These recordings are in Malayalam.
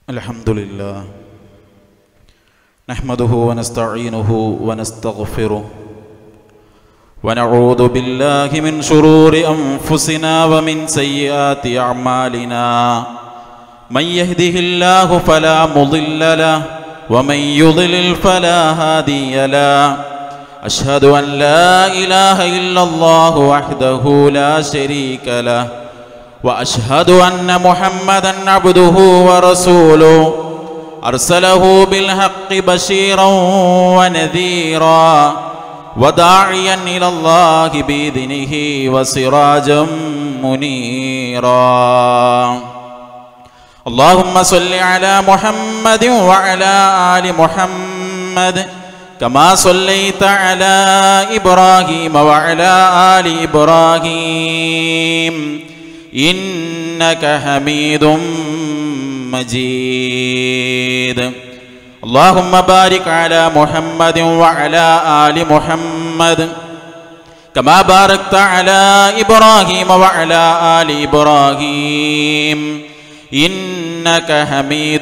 الحمد لله نحمده ونستعينه ونستغفره ونعوذ بالله من شرور انفسنا ومن سيئات اعمالنا من يهده الله فلا مضل له ومن يضلل فلا هادي له اشهد ان لا اله الا الله وحده لا شريك له واشهد ان محمدا عبده ورسوله ارسله بالحق بشيرا ونذيرا وداعيا الى الله باذنه وسراجا منيرا اللهم صل على محمد وعلى ال محمد كما صليت على ابراهيم وعلى ال ابراهيم انك حميد مجيد اللهم بارك على محمد وعلى ال محمد كما باركت على ابراهيم وعلى ال ابراهيم انك حميد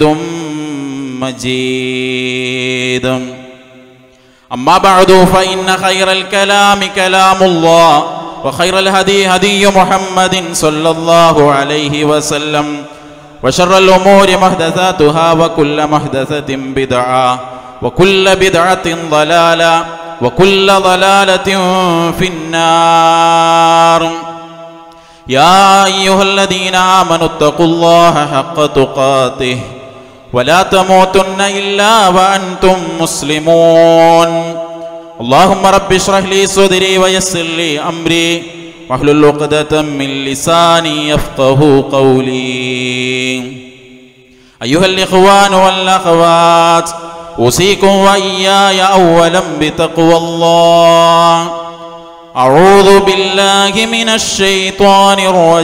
مجيد اما بعد فان خير الكلام كلام الله وخير الهدي هدي محمد صلى الله عليه وسلم وشر الأمور محدثاتها وكل محدثة بدعة وكل بدعة ضلالة وكل ضلالة في النار يا أيها الذين آمنوا اتقوا الله حق تقاته ولا تموتن إلا وأنتم مسلمون اللهم رب اشرح لي صدري ويسر لي أمري واحلل عقدة من لساني يفقه قولي أيها الإخوان والأخوات أوصيكم وإياي أولا بتقوى الله أعوذ بالله من الشيطان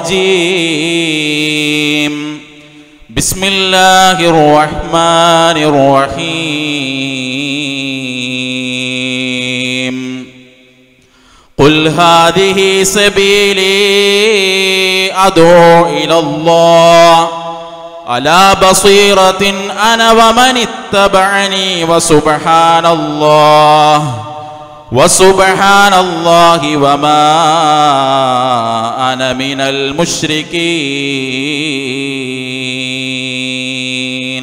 الرجيم بسم الله الرحمن الرحيم قل هذه سبيلي أدعو إلى الله على بصيرة أنا ومن اتبعني وسبحان الله وسبحان الله وما أنا من المشركين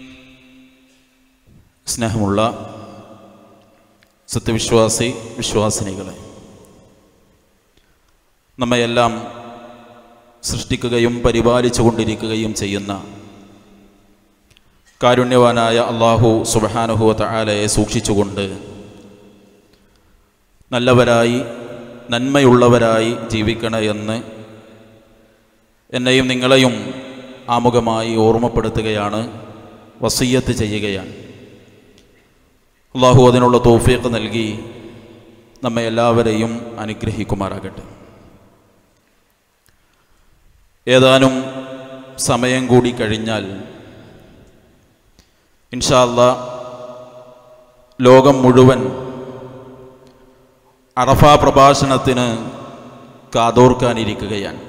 സ്നേഹമുള്ള സത്യവിശ്വാസി വിശ്വാസിനികളെ നമ്മയെല്ലാം സൃഷ്ടിക്കുകയും പരിപാലിച്ചു കൊണ്ടിരിക്കുകയും ചെയ്യുന്ന കാരുണ്യവാനായ അള്ളാഹു സുബഹാനുഹുവ തആലയെ സൂക്ഷിച്ചുകൊണ്ട് നല്ലവരായി നന്മയുള്ളവരായി ജീവിക്കണ എന്ന് എന്നെയും നിങ്ങളെയും ആമുഖമായി ഓർമ്മപ്പെടുത്തുകയാണ് വസീയത്ത് ചെയ്യുകയാണ് അള്ളാഹു അതിനുള്ള തോഫീക്ക് നൽകി നമ്മെ എല്ലാവരെയും അനുഗ്രഹിക്കുമാറാകട്ടെ ഏതാനും സമയം കൂടി കഴിഞ്ഞാൽ ഇൻഷാല്ല ലോകം മുഴുവൻ അറഫ പ്രഭാഷണത്തിന് കാതോർക്കാനിരിക്കുകയാണ്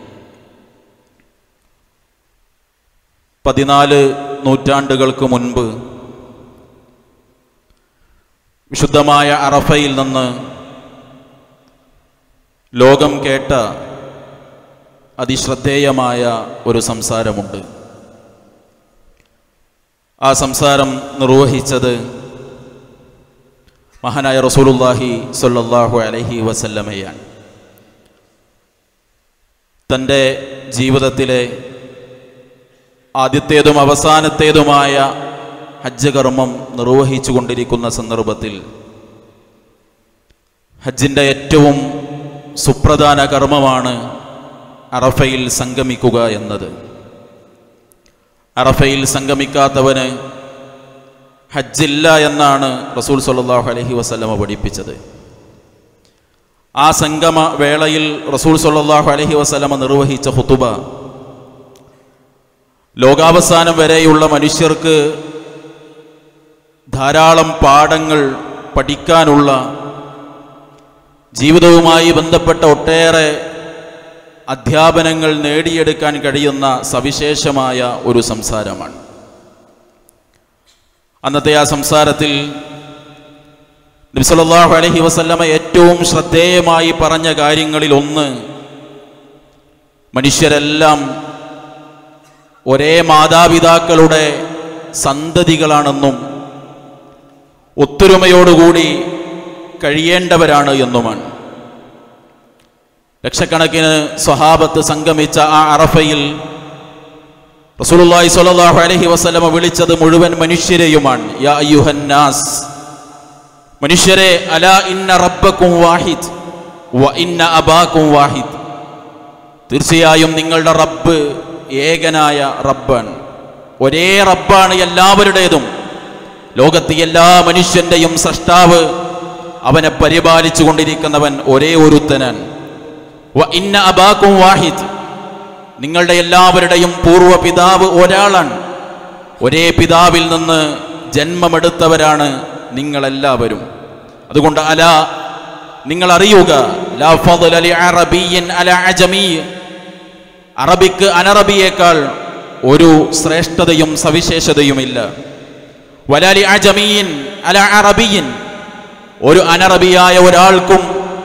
പതിനാല് നൂറ്റാണ്ടുകൾക്ക് മുൻപ് വിശുദ്ധമായ അറഫയിൽ നിന്ന് ലോകം കേട്ട അതിശ്രദ്ധേയമായ ഒരു സംസാരമുണ്ട് ആ സംസാരം നിർവഹിച്ചത് മഹാനായ റസൂലുല്ലാഹി സല്ലാഹു അലഹി വസല്ലമയാണ് തൻ്റെ ജീവിതത്തിലെ ആദ്യത്തേതും അവസാനത്തേതുമായ ഹജ്ജ് കർമ്മം നിർവഹിച്ചു കൊണ്ടിരിക്കുന്ന സന്ദർഭത്തിൽ ഹജ്ജിൻ്റെ ഏറ്റവും സുപ്രധാന കർമ്മമാണ് അറഫയിൽ സംഗമിക്കുക എന്നത് അറഫയിൽ സംഗമിക്കാത്തവന് ഹജ്ജില്ല എന്നാണ് റസൂൽ സല്ലാഹു അലഹി വസ്ലമ പഠിപ്പിച്ചത് ആ സംഗമ വേളയിൽ റസൂൽ സല്ലാഹു അലഹി വസ്ലമ നിർവഹിച്ച ഹുത്തുബ ലോകാവസാനം വരെയുള്ള മനുഷ്യർക്ക് ധാരാളം പാഠങ്ങൾ പഠിക്കാനുള്ള ജീവിതവുമായി ബന്ധപ്പെട്ട ഒട്ടേറെ അധ്യാപനങ്ങൾ നേടിയെടുക്കാൻ കഴിയുന്ന സവിശേഷമായ ഒരു സംസാരമാണ് അന്നത്തെ ആ സംസാരത്തിൽ നബിസല്ലാഹു അലഹി വസല്ലമ ഏറ്റവും ശ്രദ്ധേയമായി പറഞ്ഞ കാര്യങ്ങളിൽ ഒന്ന് മനുഷ്യരെല്ലാം ഒരേ മാതാപിതാക്കളുടെ സന്തതികളാണെന്നും ഒത്തൊരുമയോടുകൂടി കഴിയേണ്ടവരാണ് എന്നുമാണ് ലക്ഷക്കണക്കിന് സ്വഹാബത്ത് സംഗമിച്ച ആ അറഫയിൽ റസൂലുള്ളാഹി സ്വല്ലല്ലാഹു അലൈഹി വസല്ലമ വിളിച്ചത് മുഴുവൻ മനുഷ്യരെയുമാണ് യാ അയ്യുഹന്നാസ് മനുഷ്യരെ അലാ ഇന്ന റബ്ബക്കും വാഹിദ് വ ഇന്ന അബാക്കും വാഹിദ് തീർച്ചയായും നിങ്ങളുടെ റബ്ബ് ഏകനായ റബ്ബാണ് ഒരേ റബ്ബാണ് എല്ലാവരുടേതും ലോകത്തെ എല്ലാ മനുഷ്യന്റെയും സൃഷ്ടാവ് അവനെ പരിപാലിച്ചു കൊണ്ടിരിക്കുന്നവൻ ഒരേ ഒരുത്തനാണ് വ ഇന്ന അബാക്കും വാഹിദ് നിങ്ങളുടെ എല്ലാവരുടെയും പൂർവ്വ പിതാവ് ഒരാളാണ് ഒരേ പിതാവിൽ നിന്ന് ജന്മമെടുത്തവരാണ് നിങ്ങളെല്ലാവരും അതുകൊണ്ട് അല നിങ്ങൾ അറിയുക ലാ ഫضل لعربي على عجمي അറബിക്ക് അനറബിയേക്കാൾ ഒരു ശ്രേഷ്ഠതയും സവിശേഷതയുമില്ല വലാലി അജമീൻ അല അറബിയൻ ഒരു അനറബിയായ ഒരാൾക്കും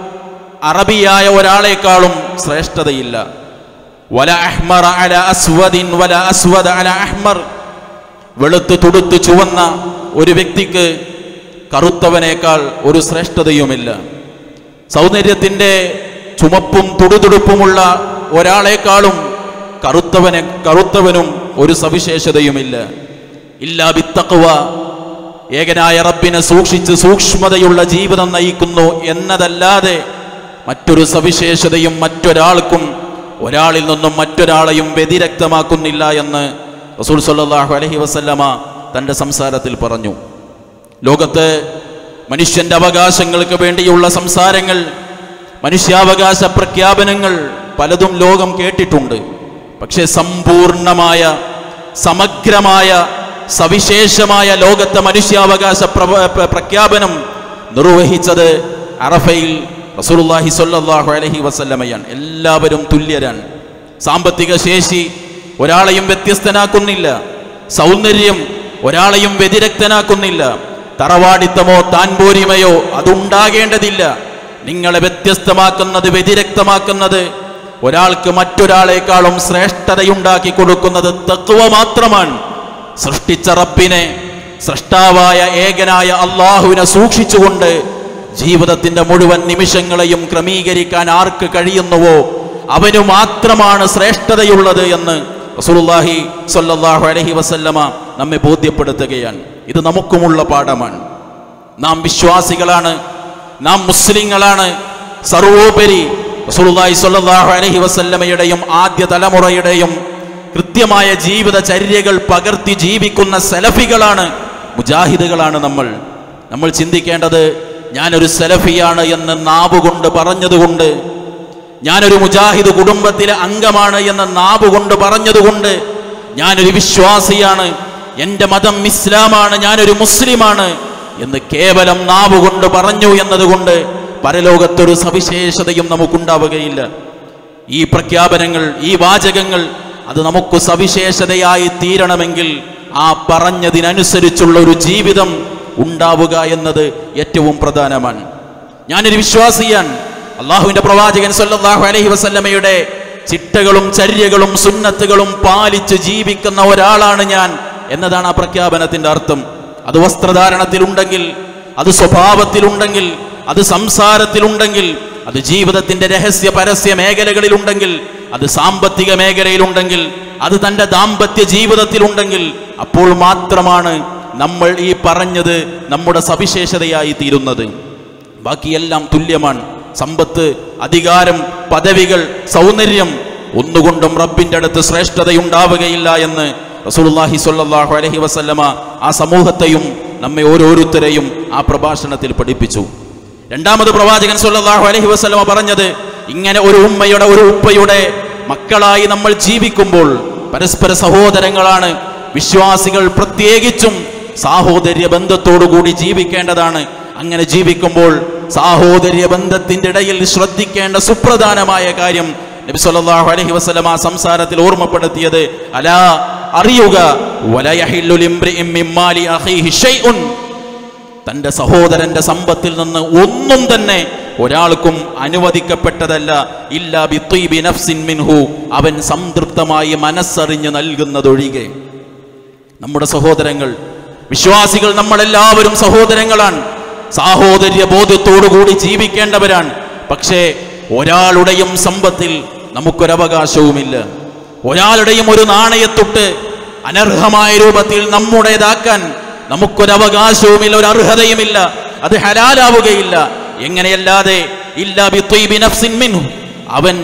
അറബിയായ ഒരാളെക്കാളും ശ്രേഷ്ഠതയില്ല വല അഹ്മറ അല അസ്വദിൻ വല അസ്വദ അല അഹ്മർ വെളുത്ത് തുടുത്ത് ചുവന്ന ഒരു വ്യക്തിക്ക് കറുത്തവനേക്കാൾ ഒരു ശ്രേഷ്ഠതയുമില്ല സൗന്ദര്യത്തിൻ്റെ ചുമപ്പും തുടുതുടുപ്പുമുള്ള ഒരാളെക്കാളും കറുത്തവനെ കറുത്തവനും ഒരു സവിശേഷതയുമില്ല ഇല്ലാ ബിത്തക്കുവ ഏകനായ റബ്ബിനെ സൂക്ഷിച്ച് സൂക്ഷ്മതയുള്ള ജീവിതം നയിക്കുന്നു എന്നതല്ലാതെ മറ്റൊരു സവിശേഷതയും മറ്റൊരാൾക്കും ഒരാളിൽ നിന്നും മറ്റൊരാളെയും വ്യതിരക്തമാക്കുന്നില്ല എന്ന് റസൂൽ സല്ലല്ലാഹു അലൈഹി വസല്ലമ തൻ്റെ സംസാരത്തിൽ പറഞ്ഞു ലോകത്ത് മനുഷ്യന്റെ അവകാശങ്ങൾക്ക് വേണ്ടിയുള്ള സംസാരങ്ങൾ മനുഷ്യാവകാശ പ്രഖ്യാപനങ്ങൾ പലതും ലോകം കേട്ടിട്ടുണ്ട് പക്ഷേ സമ്പൂർണമായ സമഗ്രമായ സവിശേഷമായ ലോകത്തെ മനുഷ്യാവകാശ പ്രവ- പ്ര- പ്രഖ്യാപനം നിർവഹിച്ചത് അറഫയിൽ റസൂലുള്ളാഹി സ്വല്ലല്ലാഹു അലൈഹി വസല്ലമയാണ് എല്ലാവരും തുല്യരാണ് സാമ്പത്തിക ശേഷി ഒരാളെയും വ്യത്യസ്തനാക്കുന്നില്ല സൗന്ദര്യം ഒരാളെയും വ്യതിരക്തനാക്കുന്നില്ല തറവാടിത്തമോ താൻപോരിമയോ അതുണ്ടാകേണ്ടതില്ല നിങ്ങളെ വ്യത്യസ്തമാക്കുന്നത് വ്യതിരക്തമാക്കുന്നത് ഒരാൾക്ക് മറ്റൊരാളെക്കാളും ശ്രേഷ്ഠതയുണ്ടാക്കി കൊടുക്കുന്നത് തത്വ മാത്രമാണ് സൃഷ്ടിച്ച റബ്ബിനെ സൃഷ്ടാവായ ഏകനായ അള്ളാഹുവിനെ സൂക്ഷിച്ചുകൊണ്ട് ജീവിതത്തിന്റെ മുഴുവൻ നിമിഷങ്ങളെയും ക്രമീകരിക്കാൻ ആർക്ക് കഴിയുന്നുവോ അവനു മാത്രമാണ് ശ്രേഷ്ഠതയുള്ളത് എന്ന് റസൂലുള്ളാഹി സ്വല്ലല്ലാഹു അലൈഹി വസല്ലമ നമ്മെ ബോധ്യപ്പെടുത്തുകയാണ് ഇത് നമുക്കുമുള്ള പാഠമാണ് നാം വിശ്വാസികളാണ് നാം മുസ്ലിങ്ങളാണ് സർവോപരി റസൂലുള്ളാഹി സ്വല്ലല്ലാഹു അലൈഹി വസല്ലമയുടെയും ആദ്യ തലമുറയുടെയും കൃത്യമായ ജീവിത ചര്യകൾ പകർത്തി ജീവിക്കുന്ന സലഫികളാണ് മുജാഹിദുകളാണ് നമ്മൾ നമ്മൾ ചിന്തിക്കേണ്ടത് ഞാനൊരു സലഫിയാണ് എന്ന് നാവുകൊണ്ട് പറഞ്ഞതുകൊണ്ട് ഞാനൊരു മുജാഹിദ് കുടുംബത്തിലെ അംഗമാണ് എന്ന് നാവുകൊണ്ട് പറഞ്ഞതുകൊണ്ട് ഞാനൊരു വിശ്വാസിയാണ് എൻ്റെ മതം ഇസ്ലാമാണ് ഞാനൊരു മുസ്ലിമാണ് എന്ന് കേവലം നാവുകൊണ്ട് പറഞ്ഞു എന്നതുകൊണ്ട് പരലോകത്തൊരു സവിശേഷതയും നമുക്കുണ്ടാവുകയില്ല ഈ പ്രഖ്യാപനങ്ങൾ ഈ വാചകങ്ങൾ അത് നമുക്ക് സവിശേഷതയായി തീരണമെങ്കിൽ ആ പറഞ്ഞതിനനുസരിച്ചുള്ള ഒരു ജീവിതം ഉണ്ടാവുക എന്നത് ഏറ്റവും പ്രധാനമാണ് ഞാനൊരു വിശ്വാസിയാണ് അള്ളാഹുവിന്റെ പ്രവാചകൻ സല്ലല്ലാഹു അലൈഹി വസല്ലമയുടെ ചിട്ടകളും ചര്യകളും സുന്നത്തുകളും പാലിച്ച് ജീവിക്കുന്ന ഒരാളാണ് ഞാൻ എന്നതാണ് ആ പ്രഖ്യാപനത്തിന്റെ അർത്ഥം അത് വസ്ത്രധാരണത്തിലുണ്ടെങ്കിൽ അത് സ്വഭാവത്തിലുണ്ടെങ്കിൽ അത് സംസാരത്തിലുണ്ടെങ്കിൽ അത് ജീവിതത്തിന്റെ രഹസ്യ പരസ്യ മേഖലകളിലുണ്ടെങ്കിൽ അത് സാമ്പത്തിക മേഖലയിലുണ്ടെങ്കിൽ അത് തൻ്റെ ദാമ്പത്യ ജീവിതത്തിലുണ്ടെങ്കിൽ അപ്പോൾ മാത്രമാണ് നമ്മൾ ഈ പറഞ്ഞത് നമ്മുടെ സവിശേഷതയായി തീരുന്നത് ബാക്കിയെല്ലാം തുല്യമാണ് സമ്പത്ത് അധികാരം പദവികൾ സൗന്ദര്യം ഒന്നുകൊണ്ടും റബ്ബിന്റെ അടുത്ത് ശ്രേഷ്ഠതയുണ്ടാവുകയില്ല എന്ന് റസൂലുള്ളാഹി സ്വല്ലല്ലാഹു അലൈഹി വസല്ലമ ആ സമൂഹത്തെയും നമ്മെ ഓരോരുത്തരെയും ആ പ്രഭാഷണത്തിൽ പഠിപ്പിച്ചു രണ്ടാമത് പ്രവാചകൻ സ്വല്ലല്ലാഹു അലൈഹി വസല്ലമ പറഞ്ഞത് ഇങ്ങനെ ഒരു ഉമ്മയുടെ ഒരു ഉപ്പയുടെ മക്കളായി നമ്മൾ ജീവിക്കുമ്പോൾ പരസ്പര സഹോദരങ്ങളാണ് വിശ്വാസികൾ പ്രത്യേകിച്ചും സാഹോദര്യ ബന്ധത്തോടുകൂടി ജീവിക്കേണ്ടതാണ് അങ്ങനെ ജീവിക്കുമ്പോൾ സാഹോദര്യ ബന്ധത്തിന്റെ ഇടയിൽ ശ്രദ്ധിക്കേണ്ട സുപ്രധാനമായ കാര്യം നബി സല്ലല്ലാഹു അലൈഹി വസല്ലം ആ സംസാരത്തിൽ ഓർമ്മപ്പെടുത്തിയത് അലാ അറിയുക വല യഹില്ലു ലിംറിഇം മിൻ മാലി അഖീഹി ഷൈഉൻ തന്റെ സഹോദരന്റെ സമ്പത്തിൽ നിന്ന് ഒന്നും തന്നെ ഒരാൾക്കും അനുവദിക്കപ്പെട്ടതല്ല ഇല്ലാ ബിത്വീബി നഫ്സിൻ മിൻഹു അവൻ സംതൃപ്തമായി മനസ്സറിഞ്ഞ് നൽകുന്നതൊഴികെ നമ്മുടെ സഹോദരങ്ങൾ വിശ്വാസികൾ നമ്മളെല്ലാവരും സഹോദരങ്ങളാണ് സാഹോദര്യ ബോധത്തോടുകൂടി ജീവിക്കേണ്ടവരാണ് പക്ഷേ ഒരാളുടെയും സമ്പത്തിൽ നമുക്കൊരവകാശവുമില്ല ഒരാളുടെയും ഒരു നാണയത്തൊട്ട് അനർഹമായ രൂപത്തിൽ നമ്മുടേതാക്കാൻ നമുക്കൊരവകാശവുമില്ല ഒരു അർഹതയുമില്ല അത് ഹലാലാവുകയില്ല എങ്ങനെയല്ലാതെ ഇല്ലാ ബിത്വീബി നഫ്സിൻ മിൻഹു അവൻ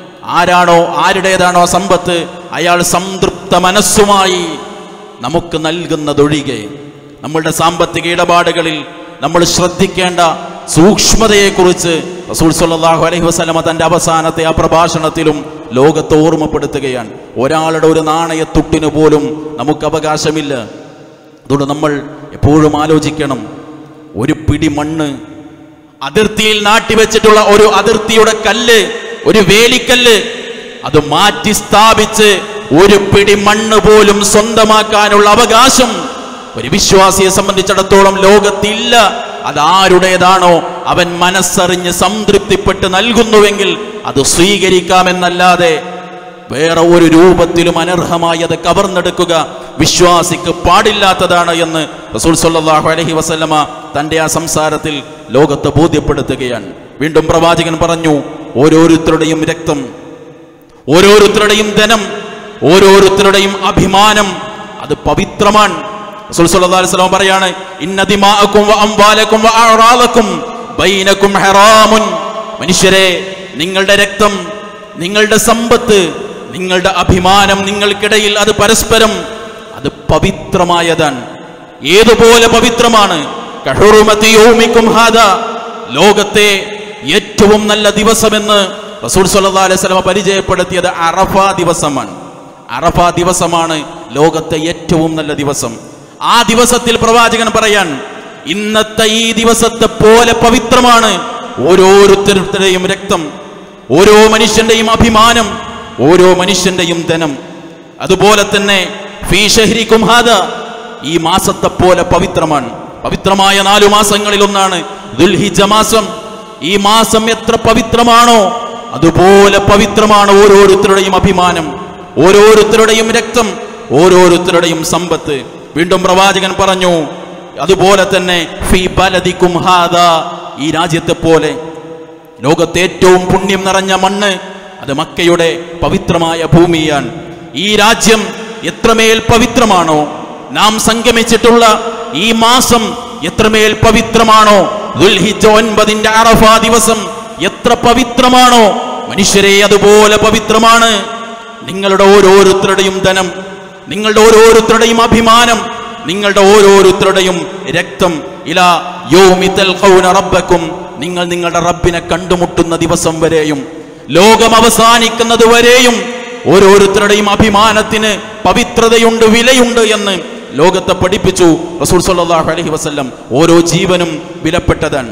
ആരാണോ ആരുടേതാണോ സമ്പത്ത് അയാൾ സംതൃപ്ത മനസ്സുമായി നമുക്ക് നൽകുന്നതൊഴികെ നമ്മളുടെ സാമ്പത്തിക ഇടപാടുകളിൽ നമ്മൾ ശ്രദ്ധിക്കേണ്ട സൂക്ഷ്മതയെക്കുറിച്ച് റസൂൽ സല്ലല്ലാഹു അലൈഹി വസല്ലമ തന്റെ അവസാനത്തെ ആ പ്രഭാഷണത്തിലും ലോകത്തെ ഓർമ്മപ്പെടുത്തുകയാണ് ഒരാളുടെ ഒരു നാണയത്തുട്ടിന് പോലും നമുക്ക് അവകാശമില്ല അതുകൊണ്ട് നമ്മൾ എപ്പോഴും ആലോചിക്കണം ഒരു പിടി മണ്ണ് അതിർത്തിയിൽ നാട്ടിവെച്ചിട്ടുള്ള ഒരു അതിർത്തിയുടെ കല്ല് ഒരു വേലിക്കല്ല് അത് മാറ്റി സ്ഥാപിച്ച് ഒരു പിടി മണ്ണ് പോലും സ്വന്തമാക്കാനുള്ള അവകാശം ഒരു വിശ്വാസിയെ സംബന്ധിച്ചിടത്തോളം ലോകത്തില്ല അത് ആരുടേതാണോ അവൻ മനസ്സറിഞ്ഞ് സംതൃപ്തിപ്പെട്ട് നൽകുന്നുവെങ്കിൽ അത് സ്വീകരിക്കാമെന്നല്ലാതെ വേറെ ഒരു രൂപത്തിലും അനർഹമായി അത് കവർന്നെടുക്കുക വിശ്വാസിക്ക് പാടില്ലാത്തതാണ് എന്ന് റസൂൽ സല്ലല്ലാഹു അലൈഹി വസല്ലമ തന്റെ ആ സംസാരത്തിൽ ലോകത്തെ ബോധ്യപ്പെടുത്തുകയാണ് വീണ്ടും പ്രവാചകൻ പറഞ്ഞു ഓരോരുത്തരുടെയും രക്തം ഓരോരുത്തരുടെയും ധനം ഓരോരുത്തരുടെയും അഭിമാനം അത് പവിത്രമാണ് റസൂൽ സല്ലല്ലാഹു അലൈഹി വസല്ലം പറയാണ് ഇന്ന ദിമാഅക്കും വ അംവാലക്കും വ അഅറാദക്കും ബൈനക്കും ഹറാമുൻ മനുഷ്യരെ നിങ്ങളുടെ രക്തം നിങ്ങളുടെ സമ്പത്ത് നിങ്ങളുടെ അഭിമാനം നിങ്ങൾക്കിടയിൽ അത് പരസ്പരം അത് പവിത്രമായതാണ് ഏതുപോലെ പവിത്രമാണ് കഹുറുമത്തി യൗമിക്കും ഹാദ ലോകത്തെ ഏറ്റവും നല്ല ദിവസമെന്ന് റസൂൽ സല്ലല്ലാഹു അലൈഹി വസല്ലം പരിചയപ്പെടുത്തിയത് അറഫ ദിവസമാണ് അറഫ ദിവസമാണ് ലോകത്തെ ഏറ്റവും നല്ല ദിവസം ആ ദിവസത്തിൽ പ്രവാചകൻ പറയാൻ ഇന്നത്തെ ഈ ദിവസത്തെ പോലെ പവിത്രമാണ് ഓരോരുത്തരുടെയും രക്തം ഓരോ മനുഷ്യന്റെയും അഭിമാനം ഓരോ മനുഷ്യന്റെയും ധനം അതുപോലെ തന്നെ ഫീ ഷഹ്രിക്കും ഹാദ ഈ മാസത്തെ പോലെ പവിത്രമാണ് പവിത്രമായ നാലു മാസങ്ങളിൽ ഒന്നാണ് ദുൽഹിജ മാസം ഈ മാസം എത്ര പവിത്രമാണോ അതുപോലെ പവിത്രമാണ് ഓരോരുത്തരുടെയും അഭിമാനം ഓരോരുത്തരുടെയും രക്തം ഓരോരുത്തരുടെയും സമ്പത്ത് വീണ്ടും പ്രവാചകൻ പറഞ്ഞു അതുപോലെ തന്നെ ഫീ ബലദിക്കും ഹാദ ഈ രാജ്യത്തെ പോലെ ലോകത്തെ ഏറ്റവും പുണ്യം നിറഞ്ഞ മണ്ണ് അത് മക്കയുടെ പവിത്രമായ ഭൂമിയാണ് ഈ രാജ്യം എത്രമേൽ പവിത്രമാണോ നാം സംഗമിച്ചിട്ടുള്ള ഈ മാസം എത്രമേൽ പവിത്രമാണോ ദുൽഹിജ ഒൻപതിന്റെ അറഫ ദിവസം എത്ര പവിത്രമാണോ മനുഷ്യരെ അതുപോലെ പവിത്രമാണ് നിങ്ങളുടെ ഓരോരുത്തരുടെയും ധനം നിങ്ങളുടെ ഓരോരുത്തരുടെയും അഭിമാനം നിങ്ങളുടെ ഓരോരുത്തരുടെയും രക്തം ഇലാ യൗമി തൽഖൗന റബ്ബക്കും നിങ്ങൾ നിങ്ങളുടെ റബ്ബിനെ കണ്ടുമുട്ടുന്ന ദിവസം വരെയും ലോകം അവസാനിക്കുന്നത് വരെയും ഓരോരുത്തരുടെയും അഭിമാനത്തിന് പവിത്രതയുണ്ട് വിലയുണ്ട് എന്ന് ലോകത്തെ പഠിപ്പിച്ചു റസൂൽ സല്ലല്ലാഹു അലൈഹി വസല്ലം ഓരോ ജീവനും വിലപ്പെട്ടതാണ്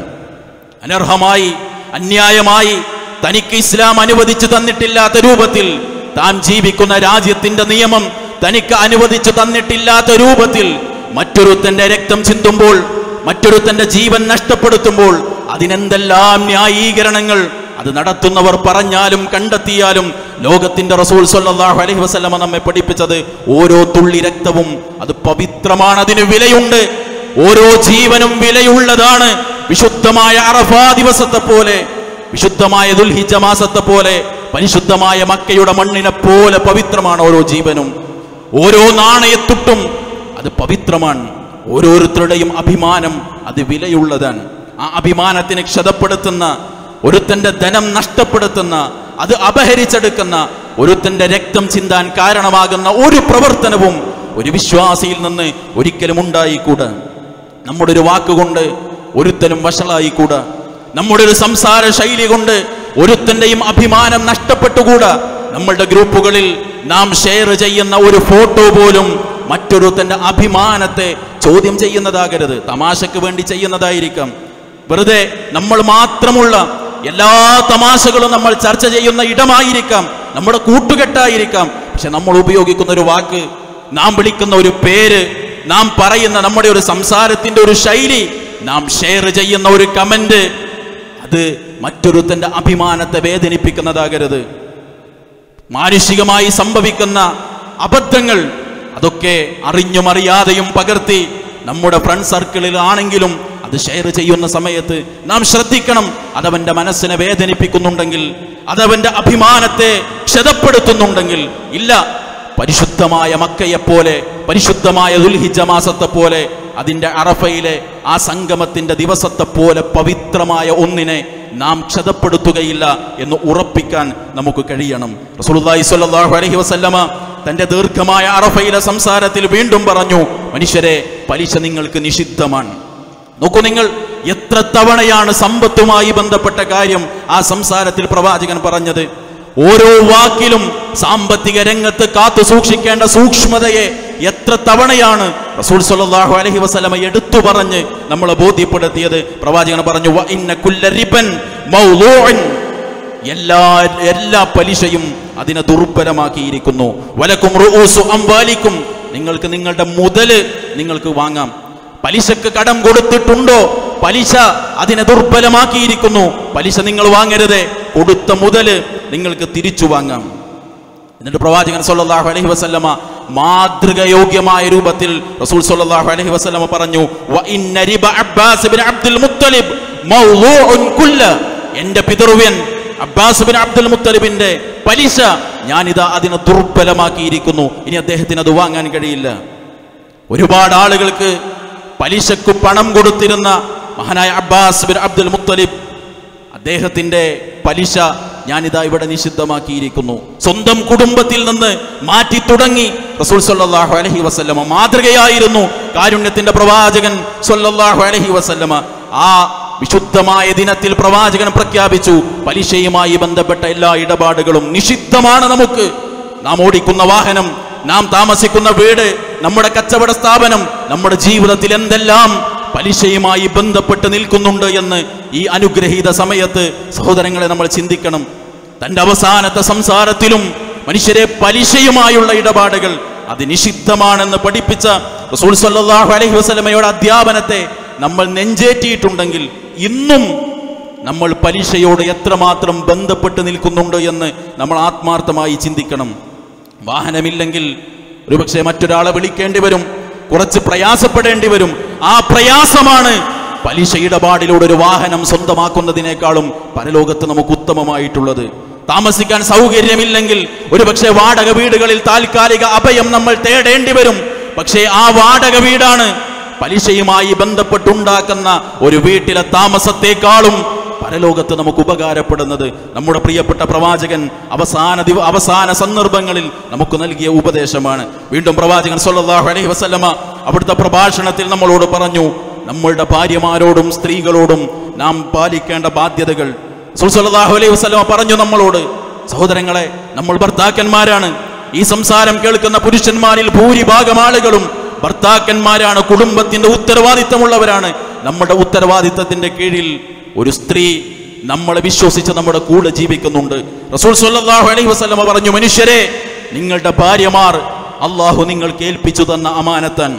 അനർഹമായി അന്യായമായി തനിക്ക് ഇസ്ലാം അനുവദിച്ചു തന്നിട്ടില്ലാത്ത രൂപത്തിൽ താൻ ജീവിക്കുന്ന രാജ്യത്തിന്റെ നിയമം തനിക്ക് അനുവദിച്ചു തന്നിട്ടില്ലാത്ത രൂപത്തിൽ മറ്റൊരുത്തന്റെ രക്തം ചിന്തുമ്പോൾ മറ്റൊരുത്തന്റെ ജീവൻ നഷ്ടപ്പെടുത്തുമ്പോൾ അതിനെന്തെല്ലാം ന്യായീകരണങ്ങൾ അത് നടത്തുന്നവർ പറഞ്ഞാലും കണ്ടെത്തിയാലും ലോകത്തിന്റെ റസൂൽ സല്ലല്ലാഹു അലൈഹി വസല്ലമ നമ്മെ പഠിപ്പിച്ചത് ഓരോ തുള്ളി രക്തവും അത് പവിത്രമാണ് അതിന് വിലയുണ്ട് ഓരോ ജീവനും വിലയുള്ളതാണ് വിശുദ്ധമായ അറഫാ ദിവസത്തെ പോലെ വിശുദ്ധമായ ദുൽഹിജ മാസത്തെ പോലെ പരിശുദ്ധമായ മക്കയുടെ മണ്ണിനെ പോലെ പവിത്രമാണ് ഓരോ ജീവനും ഓരോ നാണയത്തുട്ടും അത് പവിത്രമാണ് ഓരോരുത്തരുടെയും അഭിമാനം അത് വിലയുള്ളതാണ് ആ അഭിമാനത്തിന് ക്ഷതപ്പെടുത്തുന്ന ഒരുത്തന്റെ ധനം നഷ്ടപ്പെടുത്തുന്ന അത് അപഹരിച്ചെടുക്കുന്ന ഒരുത്തന്റെ രക്തം ചിന്താൻ കാരണമാകുന്ന ഒരു പ്രവർത്തനവും ഒരു വിശ്വാസിയിൽ നിന്ന് ഒരിക്കലും ഉണ്ടായിക്കൂടാ നമ്മുടെ ഒരു വാക്കുകൊണ്ട് ഒരുത്തനും വഷളായിക്കൂടാ നമ്മുടെ ഒരു സംസാര ശൈലി കൊണ്ട് ഒരുത്തന്റെയും അഭിമാനം നഷ്ടപ്പെട്ടുകൂടാ നമ്മളുടെ ഗ്രൂപ്പുകളിൽ നാം ഷെയർ ചെയ്യുന്ന ഒരു ഫോട്ടോ പോലും മറ്റൊരുത്തന്റെ അഭിമാനത്തെ ചോദ്യം ചെയ്യുന്നതാകരുത് തമാശക്ക് വേണ്ടി ചെയ്യുന്നതായിരിക്കാം വെറുതെ നമ്മൾ മാത്രമുള്ള എല്ലാ തമാശകളും നമ്മൾ ചർച്ച ചെയ്യുന്ന ഇടമായിരിക്കാം നമ്മുടെ കൂട്ടുകെട്ടായിരിക്കാം പക്ഷെ നമ്മൾ ഉപയോഗിക്കുന്ന ഒരു വാക്ക് നാം വിളിക്കുന്ന ഒരു പേര് നാം പറയുന്ന നമ്മുടെ ഒരു സംസാരത്തിന്റെ ഒരു ശൈലി നാം ഷെയർ ചെയ്യുന്ന ഒരു കമന്റ് അത് മറ്റൊരുത്തന്റെ അഭിമാനത്തെ വേദനിപ്പിക്കുന്നതാകരുത് മാനുഷികമായി സംഭവിക്കുന്ന അബദ്ധങ്ങൾ അതൊക്കെ അറിഞ്ഞും അറിയാതെയും പകർത്തി നമ്മുടെ ഫ്രണ്ട് സർക്കിളിൽ ആണെങ്കിലും അത് ഷെയർ ചെയ്യുന്ന സമയത്ത് നാം ശ്രദ്ധിക്കണം അതവന്റെ മനസ്സിനെ വേദനിപ്പിക്കുന്നുണ്ടെങ്കിൽ അതവന്റെ അഭിമാനത്തെ ക്ഷതപ്പെടുത്തുന്നുണ്ടെങ്കിൽ ഇല്ല പരിശുദ്ധമായ മക്കയെപ്പോലെ പരിശുദ്ധമായ ദുൽഹിജ മാസത്തെ പോലെ അതിൻ്റെ അറഫയിലെ ആ സംഗമത്തിന്റെ ദിവസത്തെ പോലെ പവിത്രമായ ഒന്നിനെ നാം ക്ഷതപ്പെടുത്തുകയില്ല എന്ന് ഉറപ്പിക്കാൻ നമുക്ക് കഴിയണം റസൂലുള്ളാഹി സ്വല്ലല്ലാഹു അലൈഹി വസല്ലമ തന്റെ ദീർഘമായ അറഫയിലെ സംസാരത്തിൽ വീണ്ടും പറഞ്ഞു മനുഷ്യരെ പലിശ നിങ്ങൾക്ക് നിഷിദ്ധമാണ് നോക്കൂ നിങ്ങൾ എത്ര തവണയാണ് സമ്പത്തുമായി ബന്ധപ്പെട്ട കാര്യം ആ സംസാരത്തിൽ പ്രവാചകൻ പറഞ്ഞത് ഓരോ വാക്കിലും സാമ്പത്തിക രംഗത്ത് കാത്തു സൂക്ഷിക്കേണ്ട സൂക്ഷ്മതയെ എത്ര തവണയാണ് റസൂൽ സല്ലല്ലാഹു അലൈഹി വസല്ലമ എടുത്തു പറഞ്ഞ് നമ്മളെ ബോധ്യപ്പെടുത്തിയത് പ്രവാചകൻ പറഞ്ഞു "വ ഇന്ന കുല്ല റിബൻ മൗളൂഉൻ." എല്ലാ എല്ലാ പലിശയും അതിനെ ദുർബലമാക്കിയിരിക്കുന്നു വലക്കും റുഊസു അംവാലിക്കും നിങ്ങൾക്ക് നിങ്ങളുടെ മുതല് നിങ്ങൾക്ക് വാങ്ങാം പലിശക്ക് കടം കൊടുത്തിട്ടുണ്ടോ പലിശ അതിനെ ദുർബലമാക്കിയിരിക്കുന്നു പലിശ നിങ്ങൾ വാങ്ങരുത് കൊടുത്ത മുതല് നിങ്ങൾക്ക് തിരിച്ചു വാങ്ങാം എന്നിട്ട് പ്രവാചകൻ സല്ലല്ലാഹു അലൈഹി വസല്ലമ മാതൃകയോഗ്യമായ രൂപത്തിൽ റസൂൽ സല്ലല്ലാഹു അലൈഹി വസല്ലമ പറഞ്ഞു വ ഇന്ന റിബ അബ്ബാസ് ബിൻ അബ്ദുൽ മുത്തലിബ് മൗളൂഉൻ കുല്ല എൻ്റെ പിതൃവ്യൻ അബ്ബാസ് ബിൻ അബ്ദുൽ മുത്തലിബിന്റെ പലിശ ഞാനിതാ അതിനെ ദുർബലമാക്കിയിരിക്കുന്നു ഇനി അദ്ദേഹത്തിന് അത് വാങ്ങാൻ കഴിയില്ല ഒരുപാട് ആളുകൾക്ക് പലിശക്ക് പണം കൊടുത്തിരുന്ന മഹാനായ അബ്ബാസ് ബിൻ അബ്ദുൽ മുത്തലിബ് അദ്ദേഹത്തിന്റെ പലിശ ഞാനിതാ ഇവിടെ നിഷിദ്ധമാക്കിയിരിക്കുന്നു സ്വന്തം കുടുംബത്തിൽ നിന്ന് മാറ്റി തുടങ്ങി റസൂൽ സല്ലല്ലാഹു അലൈഹി വസല്ലമ മാതൃകയായിരുന്നു കാരുണ്യത്തിന്റെ പ്രവാചകൻ സല്ലല്ലാഹു അലൈഹി വസല്ലമ ആ വിശുദ്ധമായ ദിനത്തിൽ പ്രവാചകൻ പ്രഖ്യാപിച്ചു പലിശയുമായി ബന്ധപ്പെട്ട എല്ലാ ഇടപാടുകളും നിഷിദ്ധമാണ് നമുക്ക് നാം ഓടിക്കുന്ന വാഹനം നാം താമസിക്കുന്ന വീട് നമ്മുടെ കച്ചവട സ്ഥാപനം നമ്മുടെ ജീവിതത്തിൽ എന്തെല്ലാം പലിശയുമായി ബന്ധപ്പെട്ട് നിൽക്കുന്നുണ്ട് എന്ന് ഈ അനുഗ്രഹീത സമയത്ത് സഹോദരങ്ങളെ നമ്മൾ ചിന്തിക്കണം തന്റെ അവസാനത്തെ സംസാരത്തിലും മനുഷ്യരെ പലിശയുമായുള്ള ഇടപാടുകൾ അത് നിഷിദ്ധമാണെന്ന് പഠിപ്പിച്ച റസൂൽ സല്ലല്ലാഹു അലൈഹി വസല്ലമയുടെ അധ്യാപനത്തെ നമ്മൾ നെഞ്ചേറ്റിയിട്ടുണ്ടെങ്കിൽ ഇന്നും നമ്മൾ പലിശയോട് എത്രമാത്രം ബന്ധപ്പെട്ട് നിൽക്കുന്നുണ്ട് എന്ന് നമ്മൾ ആത്മാർത്ഥമായി ചിന്തിക്കണം വാഹനമില്ലെങ്കിൽ ഒരുപക്ഷെ മറ്റൊരാളെ വിളിക്കേണ്ടി വരും കുറച്ച് പ്രയാസപ്പെടേണ്ടി വരും ആ പ്രയാസമാണ് പലിശ ഇടപാടിലൂടെ ഒരു വാഹനം സ്വന്തമാക്കുന്നതിനേക്കാളും പരലോകത്ത് നമുക്ക് ഉത്തമമായിട്ടുള്ളത് താമസിക്കാൻ സൗകര്യമില്ലെങ്കിൽ ഒരുപക്ഷെ വാടക വീടുകളിൽ താൽക്കാലിക അഭയം നമ്മൾ തേടേണ്ടി വരും പക്ഷേ ആ വാടക വീടാണ് പലിശയുമായി ബന്ധപ്പെട്ടുണ്ടാക്കുന്ന ഒരു വീട്ടിലെ താമസത്തെക്കാളും പരലോകത്ത് നമുക്ക് ഉപകാരപ്പെടുന്നത് നമ്മുടെ പ്രിയപ്പെട്ട പ്രവാചകൻ അവസാന ദിവ അവസാന സന്ദർഭങ്ങളിൽ നമുക്ക് നൽകിയ ഉപദേശമാണ് വീണ്ടും പ്രവാചകൻ സല്ലല്ലാഹു അലൈഹി വസല്ലമ അവിടുത്തെ പ്രഭാഷണത്തിൽ നമ്മളോട് പറഞ്ഞു നമ്മളുടെ ഭാര്യമാരോടും സ്ത്രീകളോടും നാം പാലിക്കേണ്ട ബാധ്യതകൾ റസൂൽ സല്ലല്ലാഹു അലൈഹി വസല്ലമ പറഞ്ഞു നമ്മളോട് സഹോദരങ്ങളെ നമ്മൾ ഭർത്താക്കന്മാരാണ് ഈ സംസാരം കേൾക്കുന്ന പുരുഷന്മാരിൽ ഭൂരിഭാഗം ആളുകളും ഭർത്താക്കന്മാരാണ് കുടുംബത്തിന്റെ ഉത്തരവാദിത്തമുള്ളവരാണ് നമ്മുടെ ഉത്തരവാദിത്തത്തിന്റെ കീഴിൽ ഒരു സ്ത്രീ നമ്മളെ വിശ്വസിച്ച് നമ്മുടെ കൂടെ ജീവിക്കുന്നുണ്ട് റസൂൽ സല്ലല്ലാഹു അലൈഹി വസല്ലമ പറഞ്ഞു മനുഷ്യരെ നിങ്ങളുടെ ഭാര്യമാർ അള്ളാഹു നിങ്ങൾക്ക് ഏൽപ്പിച്ചു തന്ന അമാനത്താൻ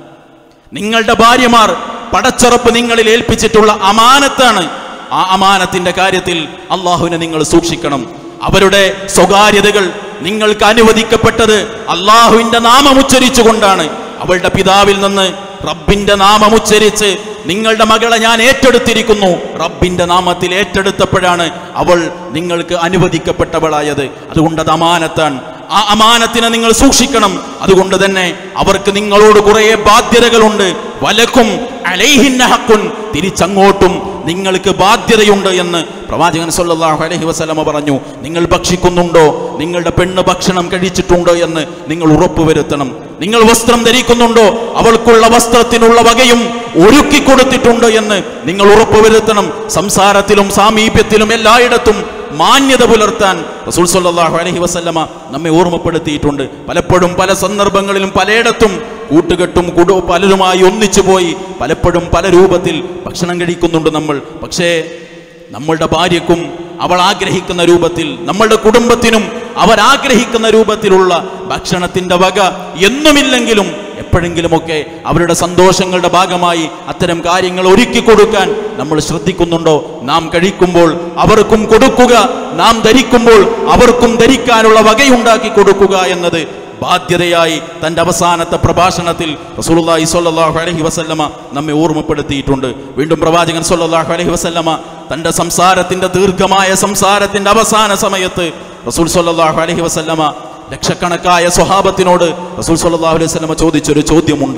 നിങ്ങളുടെ ഭാര്യമാർ പടച്ചുറപ്പ് നിങ്ങളിൽ ഏൽപ്പിച്ചിട്ടുള്ള അമാനത്താണ് ആ അമാനത്തിന്റെ കാര്യത്തിൽ അള്ളാഹുവിനെ നിങ്ങൾ സൂക്ഷിക്കണം അവരുടെ സ്വകാര്യതകൾ നിങ്ങൾക്ക് അനുവദിക്കപ്പെട്ടത് അള്ളാഹുവിന്റെ നാമം ഉച്ചരിച്ചുകൊണ്ടാണ് അവളുടെ പിതാവിൽ നിന്ന് റബ്ബിന്റെ നാമം ഉച്ചരിച്ച് നിങ്ങളുടെ മകളെ ഞാൻ ഏറ്റെടുത്തിരിക്കുന്നു റബ്ബിന്റെ നാമത്തിൽ ഏറ്റെടുത്തപ്പോഴാണ് അവൾ നിങ്ങൾക്ക് അനുവദിക്കപ്പെട്ടവളായത് അതുകൊണ്ട് അത് അമാനത്താണ് ആ അമാനത്തിനെ നിങ്ങൾ സൂക്ഷിക്കണം അതുകൊണ്ട് തന്നെ അവർക്ക് നിങ്ങളോട് കുറേ ബാധ്യതകളുണ്ട് വലക്കും അലൈഹിന്ന ഹക്കുൻ തിരിച്ചങ്ങോട്ടും നിങ്ങൾക്ക് ബാധ്യതയുണ്ട് എന്ന് പ്രവാചകൻ സല്ലല്ലാഹു അലൈഹി വസല്ലമ പറഞ്ഞു നിങ്ങൾ ഭക്ഷിക്കുന്നുണ്ടോ നിങ്ങളുടെ പെണ്ണ് ഭക്ഷണം കഴിച്ചിട്ടുണ്ടോ എന്ന് നിങ്ങൾ ഉറപ്പുവരുത്തണം നിങ്ങൾ വസ്ത്രം ധരിക്കുന്നുണ്ടോ അവൾക്കുള്ള വസ്ത്രത്തിനുള്ള വകയും ഒരുക്കി കൊടുത്തിട്ടുണ്ട് എന്ന് നിങ്ങൾ ഉറപ്പുവരുത്തണം സംസാരത്തിലും സാമീപ്യത്തിലും എല്ലായിടത്തും മാന്യത പുലർത്താൻ റസൂൽ സല്ലല്ലാഹു അലൈഹി വസല്ലമ നമ്മെ ഓർമ്മപ്പെടുത്തിയിട്ടുണ്ട് പലപ്പോഴും പല സന്ദർഭങ്ങളിലും പലയിടത്തും കൂട്ടുകെട്ടും കുടു പലരുമായി ഒന്നിച്ചു പോയി പലപ്പോഴും പല രൂപത്തിൽ ഭക്ഷണം കഴിക്കുന്നുണ്ട് നമ്മൾ പക്ഷേ നമ്മളുടെ ഭാര്യക്കും അവൾ ആഗ്രഹിക്കുന്ന രൂപത്തിൽ നമ്മളുടെ കുടുംബത്തിനും അവർ ആഗ്രഹിക്കുന്ന രൂപത്തിലുള്ള ഭക്ഷണത്തിന്റെ വക എന്നുമില്ലെങ്കിലും എപ്പോഴെങ്കിലുമൊക്കെ അവരുടെ സന്തോഷങ്ങളുടെ ഭാഗമായി അത്തരം കാര്യങ്ങൾ ഒരുക്കി കൊടുക്കാൻ നമ്മൾ ശ്രദ്ധിക്കുന്നുണ്ടോ നാം കഴിക്കുമ്പോൾ അവർക്കും കൊടുക്കുക നാം ധരിക്കുമ്പോൾ അവർക്കും ധരിക്കാനുള്ള വകയുണ്ടാക്കി കൊടുക്കുക എന്നത് ബാധ്യതയായി തന്റെ അവസാനത്തെ പ്രഭാഷണത്തിൽ റസൂലുള്ളാഹി സ്വല്ലല്ലാഹു അലൈഹി വസല്ലമ നമ്മെ ഓർമ്മപ്പെടുത്തിയിട്ടുണ്ട് വീണ്ടും പ്രവാചകൻ സ്വല്ലല്ലാഹു അലൈഹി വസല്ലമ തന്റെ സംസാരത്തിന്റെ ദീർഘമായ സംസാരത്തിന്റെ അവസാന സമയത്ത് റസൂൽ സ്വല്ലല്ലാഹു അലൈഹി വസല്ലമ ലക്ഷക്കണക്കായ സ്വഹാബത്തിനോട് റസൂൽ സ്വല്ലല്ലാഹു അലൈഹി വസല്ലമ ചോദിച്ചൊരു ചോദ്യമുണ്ട്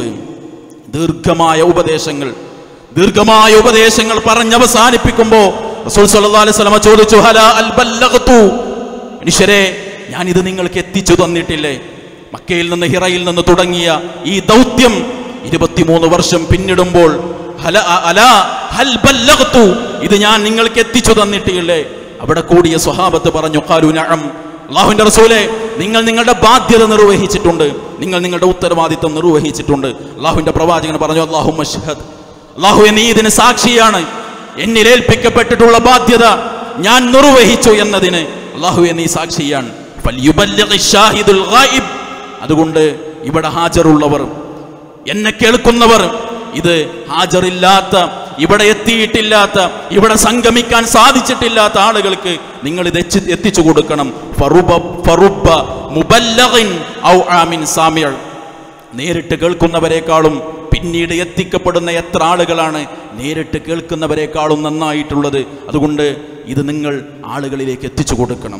ദീർഘമായ ഉപദേശങ്ങൾ ദീർഘമായ ഉപദേശങ്ങൾ പറഞ്ഞവസാനിപ്പിക്കുമ്പോ റസൂൽ സല്ലല്ലാഹു അലൈഹി വസല്ലമ ചോദിച്ചു ഹല അൽ ബല്ലഗ്തു മനുഷ്യരെ ഞാൻ ഇത് നിങ്ങൾക്ക് എത്തിച്ചു തന്നിട്ടില്ലേ മക്കയിൽ നിന്ന് ഹിറയിൽ നിന്ന് തുടങ്ങിയ ഈ ദൗത്യം ഇരുപത്തിമൂന്ന് വർഷം പിന്നിടുമ്പോൾ ഹല അല ഹൽ ബല്ലഗ്തു ഇത് ഞാൻ നിങ്ങൾക്ക് എത്തിച്ചു തന്നിട്ടില്ലേ അവിടെ കൂടിയ സ്വഹാബത്ത് പറഞ്ഞു ഖാലു നഅം അള്ളാഹുവിന്റെ റസൂലെ നിങ്ങൾ നിങ്ങളുടെ ബാധ്യത നിർവഹിച്ചിട്ടുണ്ട് നിങ്ങൾ നിങ്ങളുടെ ഉത്തരവാദിത്തം നിർവഹിച്ചിട്ടുണ്ട് അള്ളാഹുവിന്റെ പ്രവാചകൻ പറഞ്ഞു അള്ളാഹു മഷ്ഹദ് അള്ളാഹു നീ ഇതിന് സാക്ഷിയാണ് എന്നിൽ ഏൽപ്പിക്കപ്പെട്ടിട്ടുള്ള ബാധ്യത ഞാൻ നിർവഹിച്ചു എന്നതിന് അള്ളാഹുവെ നീ സാക്ഷിയാണ് ഫൽയുബല്ലിഗി ഷാഹിദുൽ ഗായിബ്. അതുകൊണ്ട് ഇവിടെ ഹാജറുള്ളവർ എന്നെ കേൾക്കുന്നവർ ഇത് ഹാജറില്ലാത്ത ഇവിടെ എത്തിയിട്ടില്ലാത്ത ഇവിടെ സംഗമിക്കാൻ സാധിച്ചിട്ടില്ലാത്ത ആളുകൾക്ക് നിങ്ങൾ ഇത് എത്തി- എത്തിച്ചു കൊടുക്കണം ഫറുബ ഫറുബ മുബല്ലഗിൻ ഔ ആമിൻ സാമിയൾ നേരിട്ട് കേൾക്കുന്നവരെക്കാളും പിന്നീട് എത്തിക്കപ്പെടുന്ന എത്ര ആളുകളാണ് നേരിട്ട് കേൾക്കുന്നവരെക്കാളും നന്നായിട്ടുള്ളത് അതുകൊണ്ട് ഇത് നിങ്ങൾ ആളുകളിലേക്ക് എത്തിച്ചു കൊടുക്കണം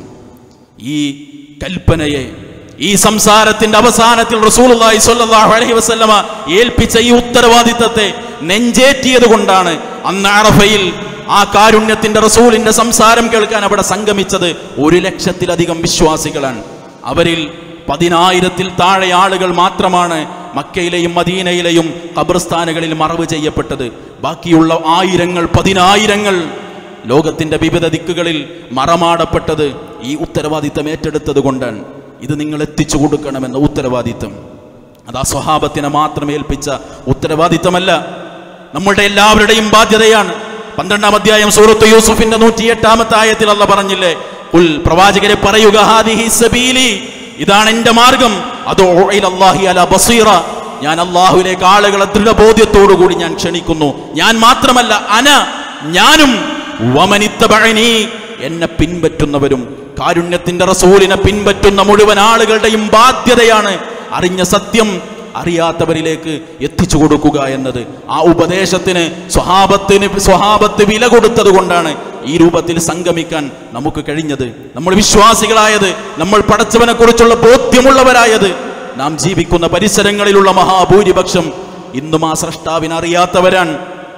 ഈ കൽപ്പനയെ ഈ സംസാരത്തിന്റെ അവസാനത്തിൽ റസൂലുള്ളാഹി സ്വല്ലല്ലാഹു അലൈഹി വസല്ലമ ഏൽപ്പിച്ച ഈ ഉത്തരവാദിത്തത്തെ നെഞ്ചേറ്റിയത് കൊണ്ടാണ് അന്ന് അറഫയിൽ ആ കാരുണ്യത്തിന്റെ റസൂലിന്റെ സംസാരം കേൾക്കാൻ അവിടെ സംഗമിച്ചത് ഒരു ലക്ഷത്തിലധികം വിശ്വാസികളാണ് അവരിൽ പതിനായിരത്തിൽ താഴെ ആളുകൾ മാത്രമാണ് മക്കയിലെയും മദീനയിലെയും ഖബർസ്ഥാനുകളിൽ മറവ് ചെയ്യപ്പെട്ടത് ബാക്കിയുള്ള ആയിരങ്ങൾ പതിനായിരങ്ങൾ ലോകത്തിന്റെ വിവിധ ദിക്കുകളിൽ മറമാടപ്പെട്ടത് ഈ ഉത്തരവാദിത്തം ഏറ്റെടുത്തത് കൊണ്ടാണ് ഇത് നിങ്ങൾ എത്തിച്ചു കൊടുക്കണമെന്ന ഉത്തരവാദിത്തം അത് ആ സ്വഹാബത്തിനെ മാത്രം ഏൽപ്പിച്ച ഉത്തരവാദിത്തമല്ല നമ്മളുടെ എല്ലാവരുടെയും ബാധ്യതയാണ് പന്ത്രണ്ടാം അധ്യായം സൂറത്ത് യൂസുഫിന്റെ നൂറ്റി എട്ടാമത്തെ ആയത്തിൽ അല്ല പറഞ്ഞില്ലേ ഉൽ പ്രവാചകരെ പറയുക ഹാദിഹി സബീലി ഇതാണ് എന്റെ മാർഗം അതോ അല്ലാഹി അല ബസീറ ഞാൻ അള്ളാഹുവിലേക്ക് ആളുകളെ ദൃഢബോധ്യത്തോടുകൂടി ഞാൻ ക്ഷണിക്കുന്നു ഞാൻ മാത്രമല്ല അന ഞാനും വമനിത്തബഅനി എന്നെ പിൻപറ്റുന്നവരും കാരുണ്യത്തിന്റെ റസൂലിനെ പിൻപറ്റുന്ന മുഴുവൻ ആളുകളുടെയും ബാധ്യതയാണ് അറിഞ്ഞ സത്യം അറിയാത്തവരിലേക്ക് എത്തിച്ചു കൊടുക്കുക എന്നത് ആ ഉപദേശത്തിന് സ്വഹാബത്തിന് സ്വഹാബത്ത് വില കൊടുത്തത് കൊണ്ടാണ് ഈ രൂപത്തിൽ സംഗമിക്കാൻ നമുക്ക് കഴിഞ്ഞത് നമ്മൾ വിശ്വാസികളായത് നമ്മൾ പടച്ചവനെ കുറിച്ചുള്ള ബോധ്യമുള്ളവരായത് നാം ജീവിക്കുന്ന പരിസരങ്ങളിലുള്ള മഹാഭൂരിപക്ഷം ഇന്നും ആ സ്രഷ്ടാവിനെ അറിയാത്തവരാണ്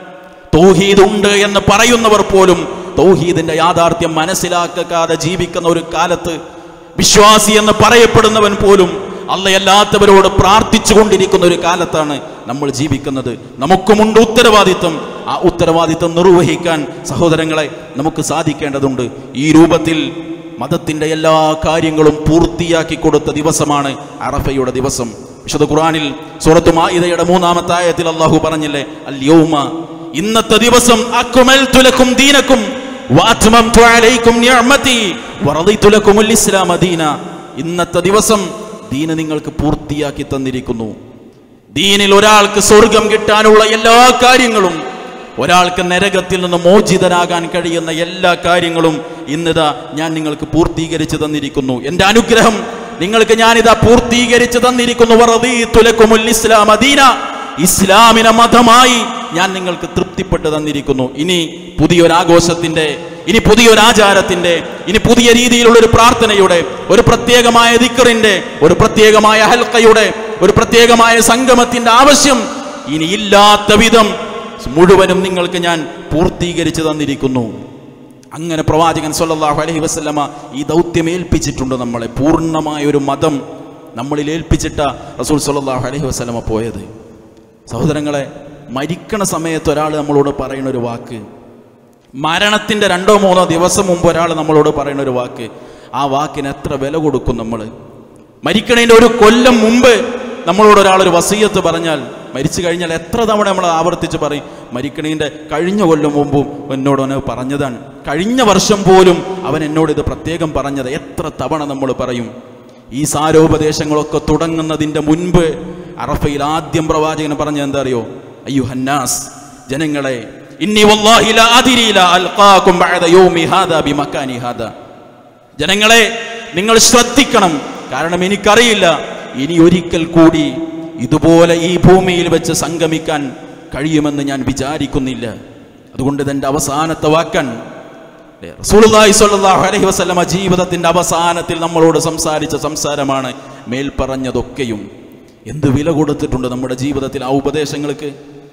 തൗഹീദ് ഉണ്ട് എന്ന് പറയുന്നവർ പോലും തൗഹീദിന്റെ യാഥാർത്ഥ്യം മനസ്സിലാക്കാതെ ജീവിക്കുന്ന ഒരു കാലത്ത് വിശ്വാസി എന്ന് പറയപ്പെടുന്നവൻ പോലും അല്ലയല്ലാത്തവരോട് പ്രാർത്ഥിച്ചു കൊണ്ടിരിക്കുന്ന ഒരു കാലത്താണ് നമ്മൾ ജീവിക്കുന്നത് നമുക്കുമുണ്ട് ഉത്തരവാദിത്വം ആ ഉത്തരവാദിത്വം നിർവഹിക്കാൻ സഹോദരങ്ങളെ നമുക്ക് സാധിക്കേണ്ടതുണ്ട് ഈ രൂപത്തിൽ മതത്തിന്റെ എല്ലാ കാര്യങ്ങളും പൂർത്തിയാക്കി കൊടുത്ത ദിവസമാണ് അറഫയുടെ ദിവസം വിശുദ്ധ ഖുറാനിൽ സൂറത്ത് മാഇദയുടെ മൂന്നാമത്തെ ആയത്തിൽ അള്ളാഹു പറഞ്ഞില്ലേ അൽ യൗമ ഇന്നത്തെ ദിവസം അക്മൽതു ലക്കും ദീനക്കും വഅത്മംതു അലൈക്കും നിഅമതി വറദിതു ലക്കുമുൽ ഇസ്ലാമ ദീന ഇന്നത്തെ ദിവസം ദീന നിങ്ങൾക്ക് പൂർത്തിയാക്കി തന്നിരിക്കുന്നു ദീനിൽ ഒരാൾക്ക് സ്വർഗം കിട്ടാനുള്ള എല്ലാ കാര്യങ്ങളും ഒരാൾക്ക് നരകത്തിൽ നിന്ന് മോചിതനാകാൻ കഴിയുന്ന എല്ലാ കാര്യങ്ങളും ഇന്നിതാ ഞാൻ നിങ്ങൾക്ക് പൂർത്തീകരിച്ചു തന്നിരിക്കുന്നു എൻ്റെ അനുഗ്രഹം നിങ്ങൾക്ക് ഞാനിതാ പൂർത്തീകരിച്ചു തന്നിരിക്കുന്നു വറദീതു ലക്കുമുൽ ഇസ്ലാമ ദീന ഇസ്ലാമിനെ മതമായി ഞാൻ നിങ്ങൾക്ക് തൃപ്തിപ്പെട്ട് തന്നിരിക്കുന്നു ഇനി പുതിയൊരാഘോഷത്തിന്റെ ഇനി പുതിയൊരാചാരത്തിന്റെ ഇനി പുതിയ രീതിയിലുള്ള ഒരു പ്രാർത്ഥനയുടെ ഒരു പ്രത്യേകമായ ദിക്കറിന്റെ ഒരു പ്രത്യേകമായ ഹൽക്കയുടെ ഒരു പ്രത്യേകമായ സംഗമത്തിന്റെ ആവശ്യം ഇനി ഇല്ലാത്ത വിധം മുഴുവനും നിങ്ങൾക്ക് ഞാൻ പൂർത്തീകരിച്ചു തന്നിരിക്കുന്നു അങ്ങനെ പ്രവാചകൻ സല്ലല്ലാഹു അലൈഹി വസല്ലമ ഈ ദൗത്യം ഏൽപ്പിച്ചിട്ടുണ്ട് നമ്മളെ പൂർണ്ണമായ ഒരു മതം നമ്മളിൽ ഏൽപ്പിച്ചിട്ട റസൂൽ സല്ലല്ലാഹു അലൈഹി വസല്ലമ പോയത് സഹോദരങ്ങളെ മരിക്കണ സമയത്ത് ഒരാൾ നമ്മളോട് പറയുന്ന ഒരു വാക്ക് മരണത്തിൻ്റെ രണ്ടോ മൂന്നോ ദിവസം മുമ്പ് ഒരാൾ നമ്മളോട് പറയുന്ന ഒരു വാക്ക് ആ വാക്കിന് എത്ര വില കൊടുക്കും നമ്മൾ മരിക്കണതിൻ്റെ ഒരു കൊല്ലം മുമ്പ് നമ്മളോട് ഒരാൾ ഒരു വസീയത്ത് പറഞ്ഞാൽ മരിച്ചു കഴിഞ്ഞാൽ എത്ര തവണ നമ്മൾ ആവർത്തിച്ച് പറയും മരിക്കണീൻ്റെ കഴിഞ്ഞ കൊല്ലം മുമ്പും എന്നോട് അവന് പറഞ്ഞതാണ് കഴിഞ്ഞ വർഷം പോലും അവൻ എന്നോട് ഇത് പ്രത്യേകം പറഞ്ഞത് എത്ര തവണ നമ്മൾ പറയും ഈ സാരോപദേശങ്ങളൊക്കെ തുടങ്ങുന്നതിൻ്റെ മുൻപ് അറഫയിൽ ആദ്യം പ്രവാചകൻ പറഞ്ഞത് എന്താ അറിയോ അയ്യോ ഹന്നാസ് ജനങ്ങളെ ഇന്നി വല്ലാഹി ലാ അദ്രി ലാ അൽഖാകും ബഅദ യൗമി ഹാദാ ബിമക്കാനി ഹാദാ ജനങ്ങളെ നിങ്ങൾ ശ്രദ്ധിക്കണം കാരണം എനിക്കറിയില്ല ഇനി ഒരിക്കൽ കൂടി ഇതുപോലെ ഈ ഭൂമിയിൽ വെച്ച് സംഗമിക്കാൻ കഴിയുമെന്ന് ഞാൻ വിചാരിക്കുന്നില്ല അതുകൊണ്ട് ഇതെൻ്റെ അവസാനത്തെ വാക്കൻ റസൂലുള്ളാഹി സ്വല്ലല്ലാഹു അലൈഹി വസല്ലമ ജീവിതത്തിന്റെ അവസാനത്തിൽ നമ്മളോട് സംസാരിച്ച സംസാരമാണ് മേൽപ്പറഞ്ഞതൊക്കെയും എന്ത് വില കൊടുത്തിട്ടുണ്ട് നമ്മുടെ ജീവിതത്തിൽ ആ ഉപദേശങ്ങൾക്ക്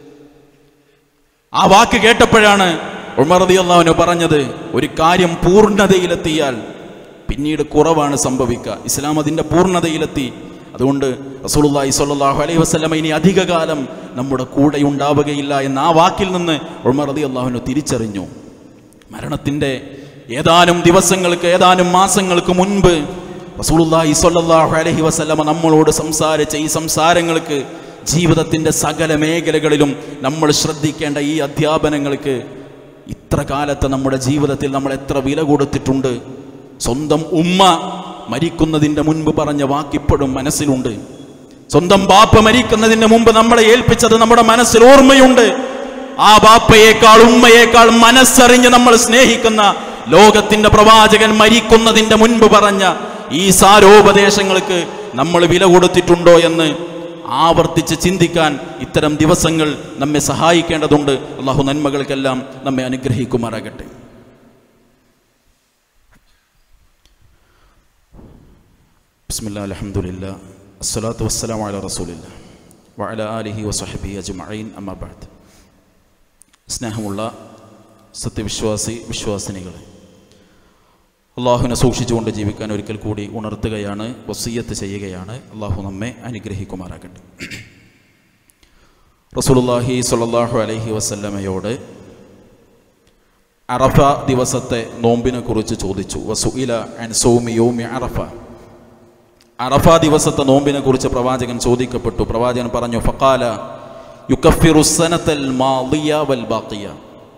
ആ വാക്ക് കേട്ടപ്പോഴാണ് ഉമർ റളിയല്ലാഹു പറഞ്ഞത് ഒരു കാര്യം പൂർണ്ണതയിലെത്തിയാൽ പിന്നീട് കുറവാണ് സംഭവിക്കുക ഇസ്ലാം അതിൻ്റെ പൂർണ്ണതയിലെത്തി അതുകൊണ്ട് റസൂലുള്ളാഹി സ്വല്ലല്ലാഹു അലൈഹി വസല്ലമ ഇനി അധികകാലം നമ്മുടെ കൂടെ ഉണ്ടാവുകയില്ല എന്ന ആ വാക്കിൽ നിന്ന് ഉമർ റളിയല്ലാഹു തിരിച്ചറിഞ്ഞു മരണത്തിൻ്റെ ഏതാനും ദിവസങ്ങൾക്ക് ഏതാനും മാസങ്ങൾക്ക് മുൻപ് റസൂലുള്ളാഹി സ്വല്ലല്ലാഹു അലൈഹി വസല്ലമ നമ്മളോട് സംസാരിച്ച ഈ സംസാരങ്ങൾക്ക് ജീവിതത്തിൻ്റെ സകല മേഖലകളിലും നമ്മൾ ശ്രദ്ധിക്കേണ്ട ഈ അധ്യാപനങ്ങൾക്ക് ഇത്ര കാലത്തെ നമ്മുടെ ജീവിതത്തിൽ നമ്മൾ എത്ര വില കൊടുത്തിട്ടുണ്ട് സ്വന്തം ഉമ്മ മരിക്കുന്നതിൻ്റെ മുൻപ് പറഞ്ഞ വാക്കിപ്പോഴും മനസ്സിലുണ്ട് സ്വന്തം ബാപ്പ മരിക്കുന്നതിന് മുമ്പ് നമ്മളെ ഏൽപ്പിച്ചത് നമ്മുടെ മനസ്സിൽ ഓർമ്മയുണ്ട് ആ ബാപ്പയേക്കാൾ ഉമ്മയേക്കാൾ മനസ്സറിഞ്ഞ് നമ്മൾ സ്നേഹിക്കുന്ന ലോകത്തിന്റെ പ്രവാചകൻ മരിക്കുന്നതിന്റെ മുൻപ് പറഞ്ഞ ഈ സാരോപദേശങ്ങൾക്ക് നമ്മൾ വില കൊടുത്തിട്ടുണ്ടോ എന്ന് ആവർത്തിച്ച് ചിന്തിക്കാൻ ഇത്തരം ദിവസങ്ങൾ നമ്മെ സഹായിക്കേണ്ടതുണ്ട് അള്ളാഹു നന്മകൾക്കെല്ലാം നമ്മെ അനുഗ്രഹിക്കുമാറാകട്ടെ ബിസ്മില്ലാ അലഹമുല്ല അസ്സലാത്തു വസ്സലാം അല റസൂലില്ല വഅല ആലിഹി വസഹബി അജ്മഈൻ അമ്മാ ബഅദ് സ്നേഹമുള്ള സത്യവിശ്വാസി വിശ്വാസിനികളെ അള്ളാഹുവിനെ സൂക്ഷിച്ചുകൊണ്ട് ജീവിക്കാൻ ഒരിക്കൽ കൂടി ഉണർത്തുകയാണ് വസീയത്ത് ചെയ്യുകയാണ് അള്ളാഹു നമ്മെ അനുഗ്രഹിക്കുമാറാകട്ടെ റസൂലുള്ളാഹി സ്വല്ലല്ലാഹു അലൈഹി വസല്ലമയോട് അറഫ ദിവസത്തെ നോമ്പിനെ കുറിച്ച് ചോദിച്ചു വസുഇല അൻ സൗമി യൗമി അറഫ അറഫ ദിവസത്തെ നോമ്പിനെ കുറിച്ച് പ്രവാചകൻ ചോദിക്കപ്പെട്ടു പ്രവാചകൻ പറഞ്ഞു ഫഖാല യുക്കഫിറു സനത്തൽ മാളിയ വൽ ബാക്കിയ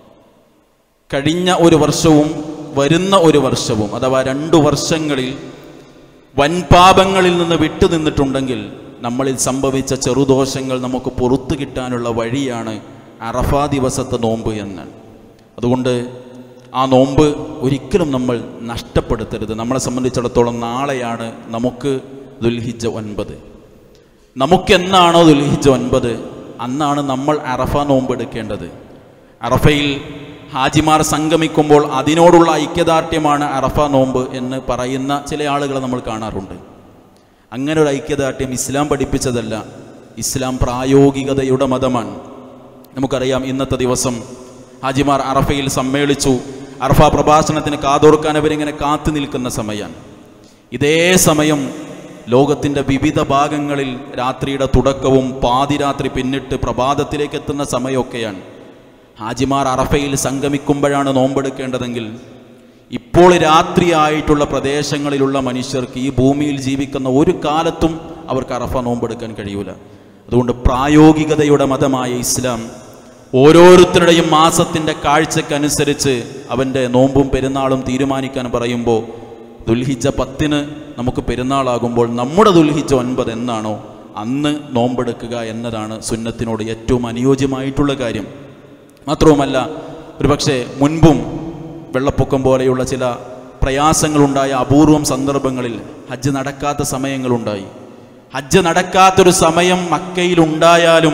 കഴിഞ്ഞ ഒരു വർഷവും വരുന്ന ഒരു വർഷവും അഥവാ രണ്ടു വർഷങ്ങളിൽ വൻപാപങ്ങളിൽ നിന്ന് വിട്ടു നിന്നിട്ടുണ്ടെങ്കിൽ നമ്മളിൽ സംഭവിച്ച ചെറുദോഷങ്ങൾ നമുക്ക് പുറത്തു കിട്ടാനുള്ള വഴിയാണ് അറഫ ദിവസത്തെ നോമ്പ് എന്ന് അതുകൊണ്ട് ആ നോമ്പ് ഒരിക്കലും നമ്മൾ നഷ്ടപ്പെടുത്തരുത് നമ്മളെ സംബന്ധിച്ചിടത്തോളം നാളെയാണ് നമുക്ക് ദുൽഹിജ ഒൻപത് നമുക്കെന്നാണോ ദുൽഹിജ ഒൻപത് അന്നാണ് നമ്മൾ അറഫ നോമ്പ് എടുക്കേണ്ടത് അറഫയിൽ ഹാജിമാർ സംഗമിക്കുമ്പോൾ അതിനോടുള്ള ഐക്യദാർഢ്യമാണ് അറഫ നോമ്പ് എന്ന് പറയുന്ന ചില ആളുകളെ നമ്മൾ കാണാറുണ്ട് അങ്ങനെ ഒരു ഐക്യദാർഢ്യം ഇസ്ലാം പഠിപ്പിച്ചതല്ല ഇസ്ലാം പ്രായോഗികതയുടെ മതമാണ് നമുക്കറിയാം ഇന്നത്തെ ദിവസം ഹാജിമാർ അറഫയിൽ സമ്മേളിച്ചു അറഫ പ്രഭാഷണത്തിന് കാതോർക്കാൻ അവരിങ്ങനെ കാത്തു നിൽക്കുന്ന സമയമാണ് ഇതേ സമയം ലോകത്തിൻ്റെ വിവിധ ഭാഗങ്ങളിൽ രാത്രിയുടെ തുടക്കവും പാതിരാത്രി പിന്നിട്ട് പ്രഭാതത്തിലേക്ക് എത്തുന്ന സമയമൊക്കെയാണ് ഹാജിമാർ അറഫയിൽ സംഗമിക്കുമ്പോഴാണ് നോമ്പെടുക്കേണ്ടതെങ്കിൽ ഇപ്പോൾ രാത്രിയായിട്ടുള്ള പ്രദേശങ്ങളിലുള്ള മനുഷ്യർക്ക് ഈ ഭൂമിയിൽ ജീവിക്കുന്ന ഒരു കാലത്തും അവർക്ക് അറഫ നോമ്പെടുക്കാൻ കഴിയൂല അതുകൊണ്ട് പ്രായോഗികതയുടെ മതമായ ഇസ്ലാം ഓരോരുത്തരുടെയും മാസത്തിൻ്റെ കാഴ്ചക്കനുസരിച്ച് അവൻ്റെ നോമ്പും പെരുന്നാളും തീരുമാനിക്കാൻ പറയുമ്പോൾ ദുൽഹിജ പത്തിന് നമുക്ക് പെരുന്നാളാകുമ്പോൾ നമ്മുടെ ദുൽഹിജ ഒൻപത് എന്നാണോ അന്ന് നോമ്പെടുക്കുക എന്നതാണ് സുന്നത്തിനോട് ഏറ്റവും അനുയോജ്യമായിട്ടുള്ള കാര്യം മാത്രവുമല്ല ഒരുപക്ഷെ മുൻപും വെള്ളപ്പൊക്കം പോലെയുള്ള ചില പ്രയാസങ്ങളുണ്ടായ അപൂർവം സന്ദർഭങ്ങളിൽ ഹജ്ജ് നടക്കാത്ത സമയങ്ങളുണ്ടായി ഹജ്ജ് നടക്കാത്തൊരു സമയം മക്കയിലുണ്ടായാലും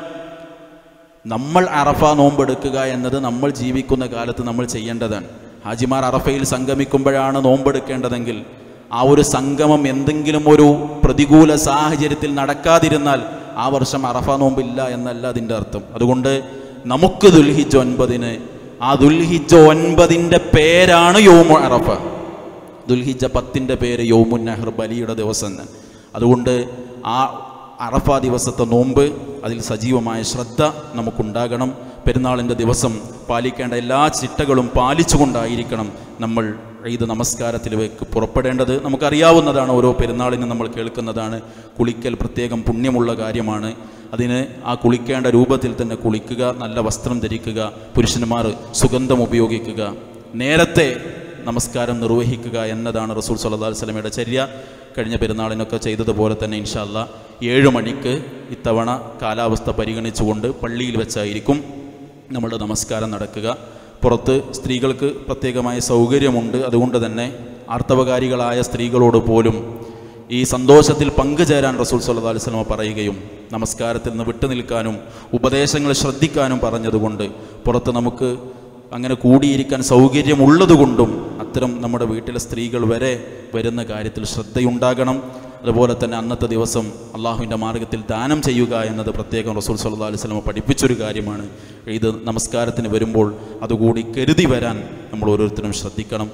നമ്മൾ അറഫ നോമ്പെടുക്കുക എന്നത് നമ്മൾ ജീവിക്കുന്ന കാലത്ത് നമ്മൾ ചെയ്യേണ്ടതാണ് ഹാജിമാർ അറഫയിൽ സംഗമിക്കുമ്പോഴാണ് നോമ്പെടുക്കേണ്ടതെങ്കിൽ ആ ഒരു സംഗമം എന്തെങ്കിലും ഒരു പ്രതികൂല സാഹചര്യത്തിൽ നടക്കാതിരുന്നാൽ ആ വർഷം അറഫ നോമ്പില്ല എന്നല്ല അതിൻ്റെ അർത്ഥം അതുകൊണ്ട് നമുക്ക് ദുൽഹിജ് ഒൻപതിന് ആ ദുൽഹിജ് ഒൻപതിൻ്റെ പേരാണ് യോമു അറഫ ദുൽഹിജ പത്തിൻ്റെ പേര് യോമുൻ നെഹർ ബലിയുടെ ദിവസം എന്ന് അതുകൊണ്ട് ആ അറഫ ദിവസത്തെ നോമ്പ് അതിൽ സജീവമായ ശ്രദ്ധ നമുക്കുണ്ടാകണം പെരുന്നാളിൻ്റെ ദിവസം പാലിക്കേണ്ട എല്ലാ ചിട്ടകളും പാലിച്ചുകൊണ്ടായിരിക്കണം നമ്മൾ ഈദ് നമസ്കാരത്തിലേക്ക് പുറപ്പെടേണ്ടത് നമുക്കറിയാവുന്നതാണ് ഓരോ പെരുന്നാളിനും നമ്മൾ കേൾക്കുന്നതാണ് കുളിക്കൽ പ്രത്യേകം പുണ്യമുള്ള കാര്യമാണ് അതിന് ആ കുളിക്കേണ്ട രൂപത്തിൽ തന്നെ കുളിക്കുക നല്ല വസ്ത്രം ധരിക്കുക പുരുഷന്മാർ സുഗന്ധം ഉപയോഗിക്കുക നേരത്തെ നമസ്കാരം നിർവഹിക്കുക എന്നതാണ് റസൂൽ സല്ലല്ലാഹു അലൈഹി വസല്ലമയുടെ ചര്യ കഴിഞ്ഞ പെരുന്നാളിനൊക്കെ ചെയ്തതുപോലെ തന്നെ ഇൻഷാല്ല ഏഴ് മണിക്ക് ഇത്തവണ കാലാവസ്ഥ പരിഗണിച്ചുകൊണ്ട് പള്ളിയിൽ വെച്ചായിരിക്കും നമ്മുടെ നമസ്കാരം നടക്കുക പുറത്ത് സ്ത്രീകൾക്ക് പ്രത്യേകമായ സൗകര്യമുണ്ട് അതുകൊണ്ട് തന്നെ ആർത്തവകാരികളായ സ്ത്രീകളോട് പോലും ഈ സന്തോഷത്തിൽ പങ്കുചേരാൻ റസൂൽ സല്ലല്ലാഹു അലൈഹി വസല്ലമ പറയുകയും നമസ്കാരത്തിൽ നിന്ന് വിട്ടുനിൽക്കാനും ഉപദേശങ്ങൾ ശ്രദ്ധിക്കാനും പറഞ്ഞതുകൊണ്ട് പുറത്ത് നമുക്ക് അങ്ങനെ കൂടിയിരിക്കാൻ സൗകര്യമുള്ളതുകൊണ്ടും അത്തരം നമ്മുടെ വീട്ടിലെ സ്ത്രീകൾ വരെ വരുന്ന കാര്യത്തിൽ ശ്രദ്ധയുണ്ടാകണം അതുപോലെ തന്നെ അന്നത്തെ ദിവസം അള്ളാഹുവിൻ്റെ മാർഗത്തിൽ ദാനം ചെയ്യുക എന്നത് പ്രത്യേകം റസൂൽ സല്ലല്ലാഹു അലൈഹി വസല്ലമ പഠിപ്പിച്ചൊരു കാര്യമാണ് ഇത് നമസ്കാരത്തിന് വരുമ്പോൾ അതുകൂടി കരുതി വരാൻ നമ്മൾ ഓരോരുത്തരും ശ്രദ്ധിക്കണം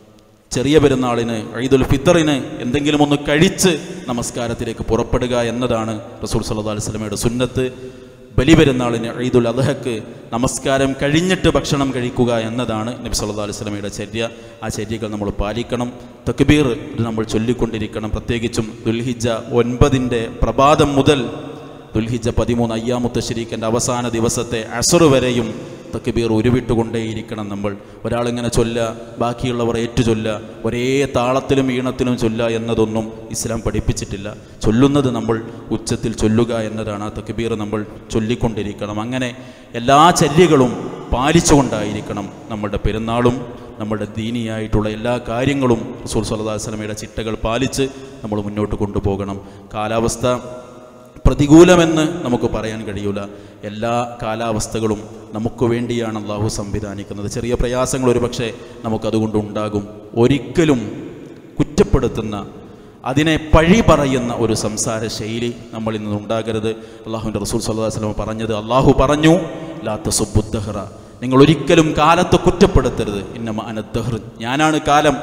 ചെറിയ പെരുന്നാളിന് ഈദുൽ ഫിത്തറിന് എന്തെങ്കിലും ഒന്ന് കഴിച്ച് നമസ്കാരത്തിലേക്ക് പുറപ്പെടുക എന്നതാണ് റസൂൽ സല്ലല്ലാഹു അലൈഹി വസല്ലമയുടെ സുന്നത്ത് ബലി പെരുന്നാളിന് ഈദുൽ അദ്ഹക്ക് നമസ്കാരം കഴിഞ്ഞിട്ട് ഭക്ഷണം കഴിക്കുക എന്നതാണ് നബി സല്ലല്ലാഹു അലൈഹി വസല്ലമയുടെ ചര്യ ആ ചര്യകൾ നമ്മൾ പാലിക്കണം തക്ബീർ ഇത് നമ്മൾ ചൊല്ലിക്കൊണ്ടിരിക്കണം പ്രത്യേകിച്ചും ദുൽഹിജ ഒൻപതിൻ്റെ പ്രഭാതം മുതൽ ദുൽഹിജ പതിമൂന്ന് അയ്യാമുത്ത ശരീക്കൻ്റെ അവസാന ദിവസത്തെ അസറ് വരെയും തക്ബീർ ഉരുവിട്ടുകൊണ്ടേയിരിക്കണം നമ്മൾ ഒരാളിങ്ങനെ ചൊല്ല ബാക്കിയുള്ളവർ ഏറ്റു ചൊല്ല ഒരേ താളത്തിലും ഈണത്തിലും ചൊല്ല എന്നതൊന്നും ഇസ്ലാം പഠിപ്പിച്ചിട്ടില്ല ചൊല്ലുന്നത് നമ്മൾ ഉച്ചത്തിൽ ചൊല്ലുക എന്നതാണ് ആ തക്ബീർ നമ്മൾ ചൊല്ലിക്കൊണ്ടിരിക്കണം അങ്ങനെ എല്ലാ ചര്യകളും പാലിച്ചുകൊണ്ടായിരിക്കണം നമ്മളുടെ പെരുന്നാളും നമ്മുടെ ദീനിയായിട്ടുള്ള എല്ലാ കാര്യങ്ങളും റസൂൽ സല്ലല്ലാഹു അലൈഹി വസല്ലമയുടെ ചിട്ടകൾ പാലിച്ച് നമ്മൾ മുന്നോട്ട് കൊണ്ടുപോകണം കാലാവസ്ഥ പ്രതികൂലമെന്ന് നമുക്ക് പറയാൻ കഴിയൂല എല്ലാ കാലാവസ്ഥകളും നമുക്ക് വേണ്ടിയാണ് അള്ളാഹു സംവിധാനിക്കുന്നത് ചെറിയ പ്രയാസങ്ങൾ ഒരുപക്ഷെ നമുക്കതുകൊണ്ട് ഉണ്ടാകും ഒരിക്കലും കുറ്റപ്പെടുത്തുന്ന അതിനെ പഴി പറയുന്ന ഒരു സംസാര ശൈലി നമ്മളിൽ നിന്നുണ്ടാകരുത് അള്ളാഹുവിൻ്റെ റസൂൽ സല്ലല്ലാഹു അലൈഹി വസല്ലം പറഞ്ഞത് അള്ളാഹു പറഞ്ഞു ലാത്ത സുബുദ്ദഹ്റ നിങ്ങൾ ഒരിക്കലും കാലത്തെ കുറ്റപ്പെടുത്തരുത് ഇന്നമ അനദ്ദഹ്ർ ഞാനാണ് കാലം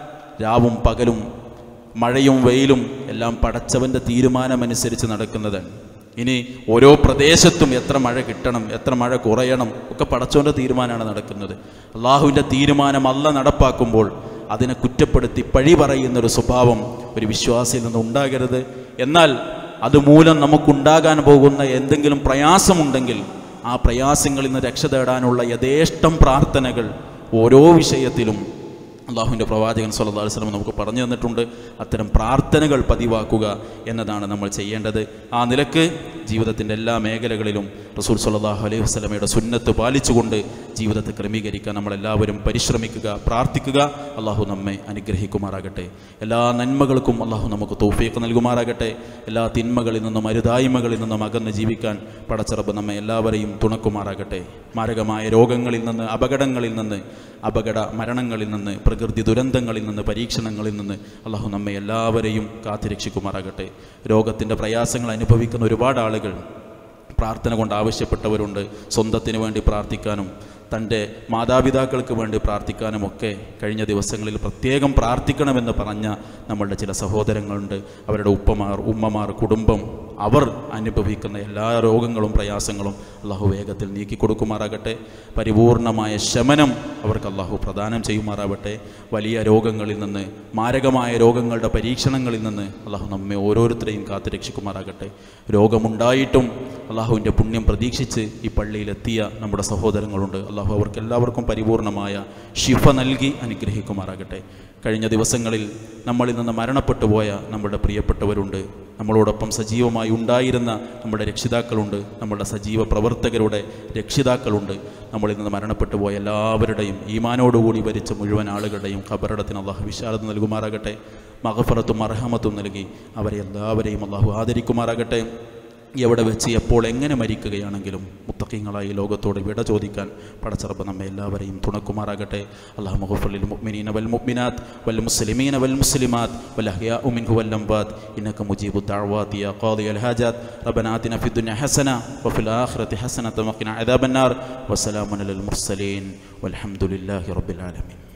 രാവും പകലും മഴയും വെയിലും എല്ലാം പടച്ചവൻ്റെ തീരുമാനമനുസരിച്ച് നടക്കുന്നത് ഇനി ഓരോ പ്രദേശത്തും എത്ര മഴ കിട്ടണം എത്ര മഴ കുറയണം ഒക്കെ പടച്ചവൻ്റെ തീരുമാനമാണ് നടക്കുന്നത് അള്ളാഹുവിൻ്റെ തീരുമാനം അല്ല നടപ്പാക്കുമ്പോൾ അതിനെ കുറ്റപ്പെടുത്തി പഴി പറയുന്നൊരു സ്വഭാവം ഒരു വിശ്വാസിയിൽ നിന്ന് ഉണ്ടാകരുത് എന്നാൽ അതുമൂലം നമുക്കുണ്ടാകാൻ പോകുന്ന എന്തെങ്കിലും പ്രയാസമുണ്ടെങ്കിൽ ആ പ്രയാസങ്ങളിൽ നിന്ന് രക്ഷ തേടാനുള്ള യഥേഷ്ടം പ്രാർത്ഥനകൾ ഓരോ വിഷയത്തിലും അള്ളാഹുവിൻ്റെ പ്രവാചകൻ സല്ലല്ലാഹു അലൈഹി വസല്ലം നമുക്ക് പറഞ്ഞു തന്നിട്ടുണ്ട് അത്തരം പ്രാർത്ഥനകൾ പതിവാക്കുക എന്നതാണ് നമ്മൾ ചെയ്യേണ്ടത് ആ നിലക്ക് ജീവിതത്തിൻ്റെ എല്ലാ മേഖലകളിലും റസൂൽ സല്ലല്ലാഹു അലൈഹി വസല്ലമയുടെ സുന്നത്ത് പാലിച്ചുകൊണ്ട് ജീവിതത്തെ ക്രമീകരിക്കാൻ നമ്മളെല്ലാവരും പരിശ്രമിക്കുക പ്രാർത്ഥിക്കുക അള്ളാഹു നമ്മെ അനുഗ്രഹിക്കുമാറാകട്ടെ എല്ലാ നന്മകൾക്കും അള്ളാഹു നമുക്ക് തൗഫീഖ് നൽകുമാറാകട്ടെ എല്ലാ തിന്മകളിൽ നിന്നും അരുതായ്മകളിൽ നിന്നും അകന്ന് ജീവിക്കാൻ പടച്ചിറപ്പ് നമ്മെ എല്ലാവരെയും തുണക്കുമാറാകട്ടെ മാരകമായ രോഗങ്ങളിൽ നിന്ന് അപകടങ്ങളിൽ നിന്ന് അപകട മരണങ്ങളിൽ നിന്ന് പ്രകൃതി ദുരന്തങ്ങളിൽ നിന്ന് പരീക്ഷണങ്ങളിൽ നിന്ന് അള്ളാഹു നമ്മെ എല്ലാവരെയും കാത്തുരക്ഷിക്കുമാറാകട്ടെ രോഗത്തിൻ്റെ പ്രയാസങ്ങൾ അനുഭവിക്കുന്ന ഒരുപാട് ആളുകൾ പ്രാർത്ഥന കൊണ്ട് ആവശ്യപ്പെട്ടവരുണ്ട് സ്വന്തത്തിന് വേണ്ടി പ്രാർത്ഥിക്കാനും തൻ്റെ മാതാപിതാക്കൾക്ക് വേണ്ടി പ്രാർത്ഥിക്കാനും ഒക്കെ കഴിഞ്ഞ ദിവസങ്ങളിൽ പ്രത്യേകം പ്രാർത്ഥിക്കണമെന്ന് പറഞ്ഞ നമ്മളുടെ ചില സഹോദരങ്ങളുണ്ട് അവരുടെ ഉപ്പമാർ ഉമ്മമാർ കുടുംബം അവർ അനുഭവിക്കുന്ന എല്ലാ രോഗങ്ങളും പ്രയാസങ്ങളും അള്ളാഹു വേഗത്തിൽ നീക്കി കൊടുക്കുമാറാകട്ടെ പരിപൂർണമായ ശമനം അവർക്ക് അള്ളാഹു പ്രദാനം ചെയ്യുമാറാവട്ടെ വലിയ രോഗങ്ങളിൽ നിന്ന് മാരകമായ രോഗങ്ങളുടെ പരീക്ഷണങ്ങളിൽ നിന്ന് അള്ളാഹു നമ്മെ ഓരോരുത്തരെയും കാത്തു രക്ഷിക്കുമാറാകട്ടെ രോഗമുണ്ടായിട്ടും അള്ളാഹുവിൻ്റെ പുണ്യം പ്രതീക്ഷിച്ച് ഈ പള്ളിയിലെത്തിയ നമ്മുടെ സഹോദരങ്ങളുണ്ട് അള്ളാഹു അവർക്ക് എല്ലാവർക്കും പരിപൂർണമായ ശിഫ നൽകി അനുഗ്രഹിക്കുമാറാകട്ടെ കഴിഞ്ഞ ദിവസങ്ങളിൽ നമ്മളിൽ നിന്ന് മരണപ്പെട്ടു പോയ നമ്മുടെ പ്രിയപ്പെട്ടവരുണ്ട് നമ്മളോടൊപ്പം സജീവമായി ഉണ്ടായിരുന്ന നമ്മുടെ രക്ഷിതാക്കളുണ്ട് നമ്മുടെ സജീവ പ്രവർത്തകരുടെ രക്ഷിതാക്കളുണ്ട് നമ്മളിൽ നിന്ന് മരണപ്പെട്ടു പോയ എല്ലാവരുടെയും ഈമാനോടുകൂടി ഭരിച്ച മുഴുവൻ ആളുകളുടെയും ഖബറിടത്തിന് അള്ളാഹു വിശാലത നൽകുമാറാകട്ടെ മഹഫറത്തും അർഹമത്തും നൽകി അവരെ എല്ലാവരെയും അള്ളാഹു ആദരിക്കുമാറാകട്ടെ എവിടെ വെച്ച് എപ്പോൾ എങ്ങനെ മരിക്കുകയാണെങ്കിലും മുത്തക്കിങ്ങളായി ലോകത്തോട് വിട ചോദിക്കാൻ പടച്ചറപ്പ് നമ്മെ എല്ലാവരെയും തുണക്കുമാറാകട്ടെ അള്ളാഹു മുഹഫലിൽ മുഅ്മിനീന വൽ മുഅ്മിനാത്ത് വൽ മുസ്ലിമീന വൽ മുസ്ലിമാത്ത് വൽ അഹ്യാഉ മിൻഹു വൽ അംവാത്ത് ഇന്നക മുജീബു ദഅവാതി യാ ഖാദി അൽ ഹാജാത്ത് റബ്ബന ആതിന ഫിദ് ദുനിയ ഹസന വഫിൽ ആഖിറതി ഹസനത വഖിന അദാബൻ നാർ വസലാമുൻ അലൽ മുർസലീൻ വൽഹംദുലില്ലാഹി റബ്ബിൽ ആലമീൻ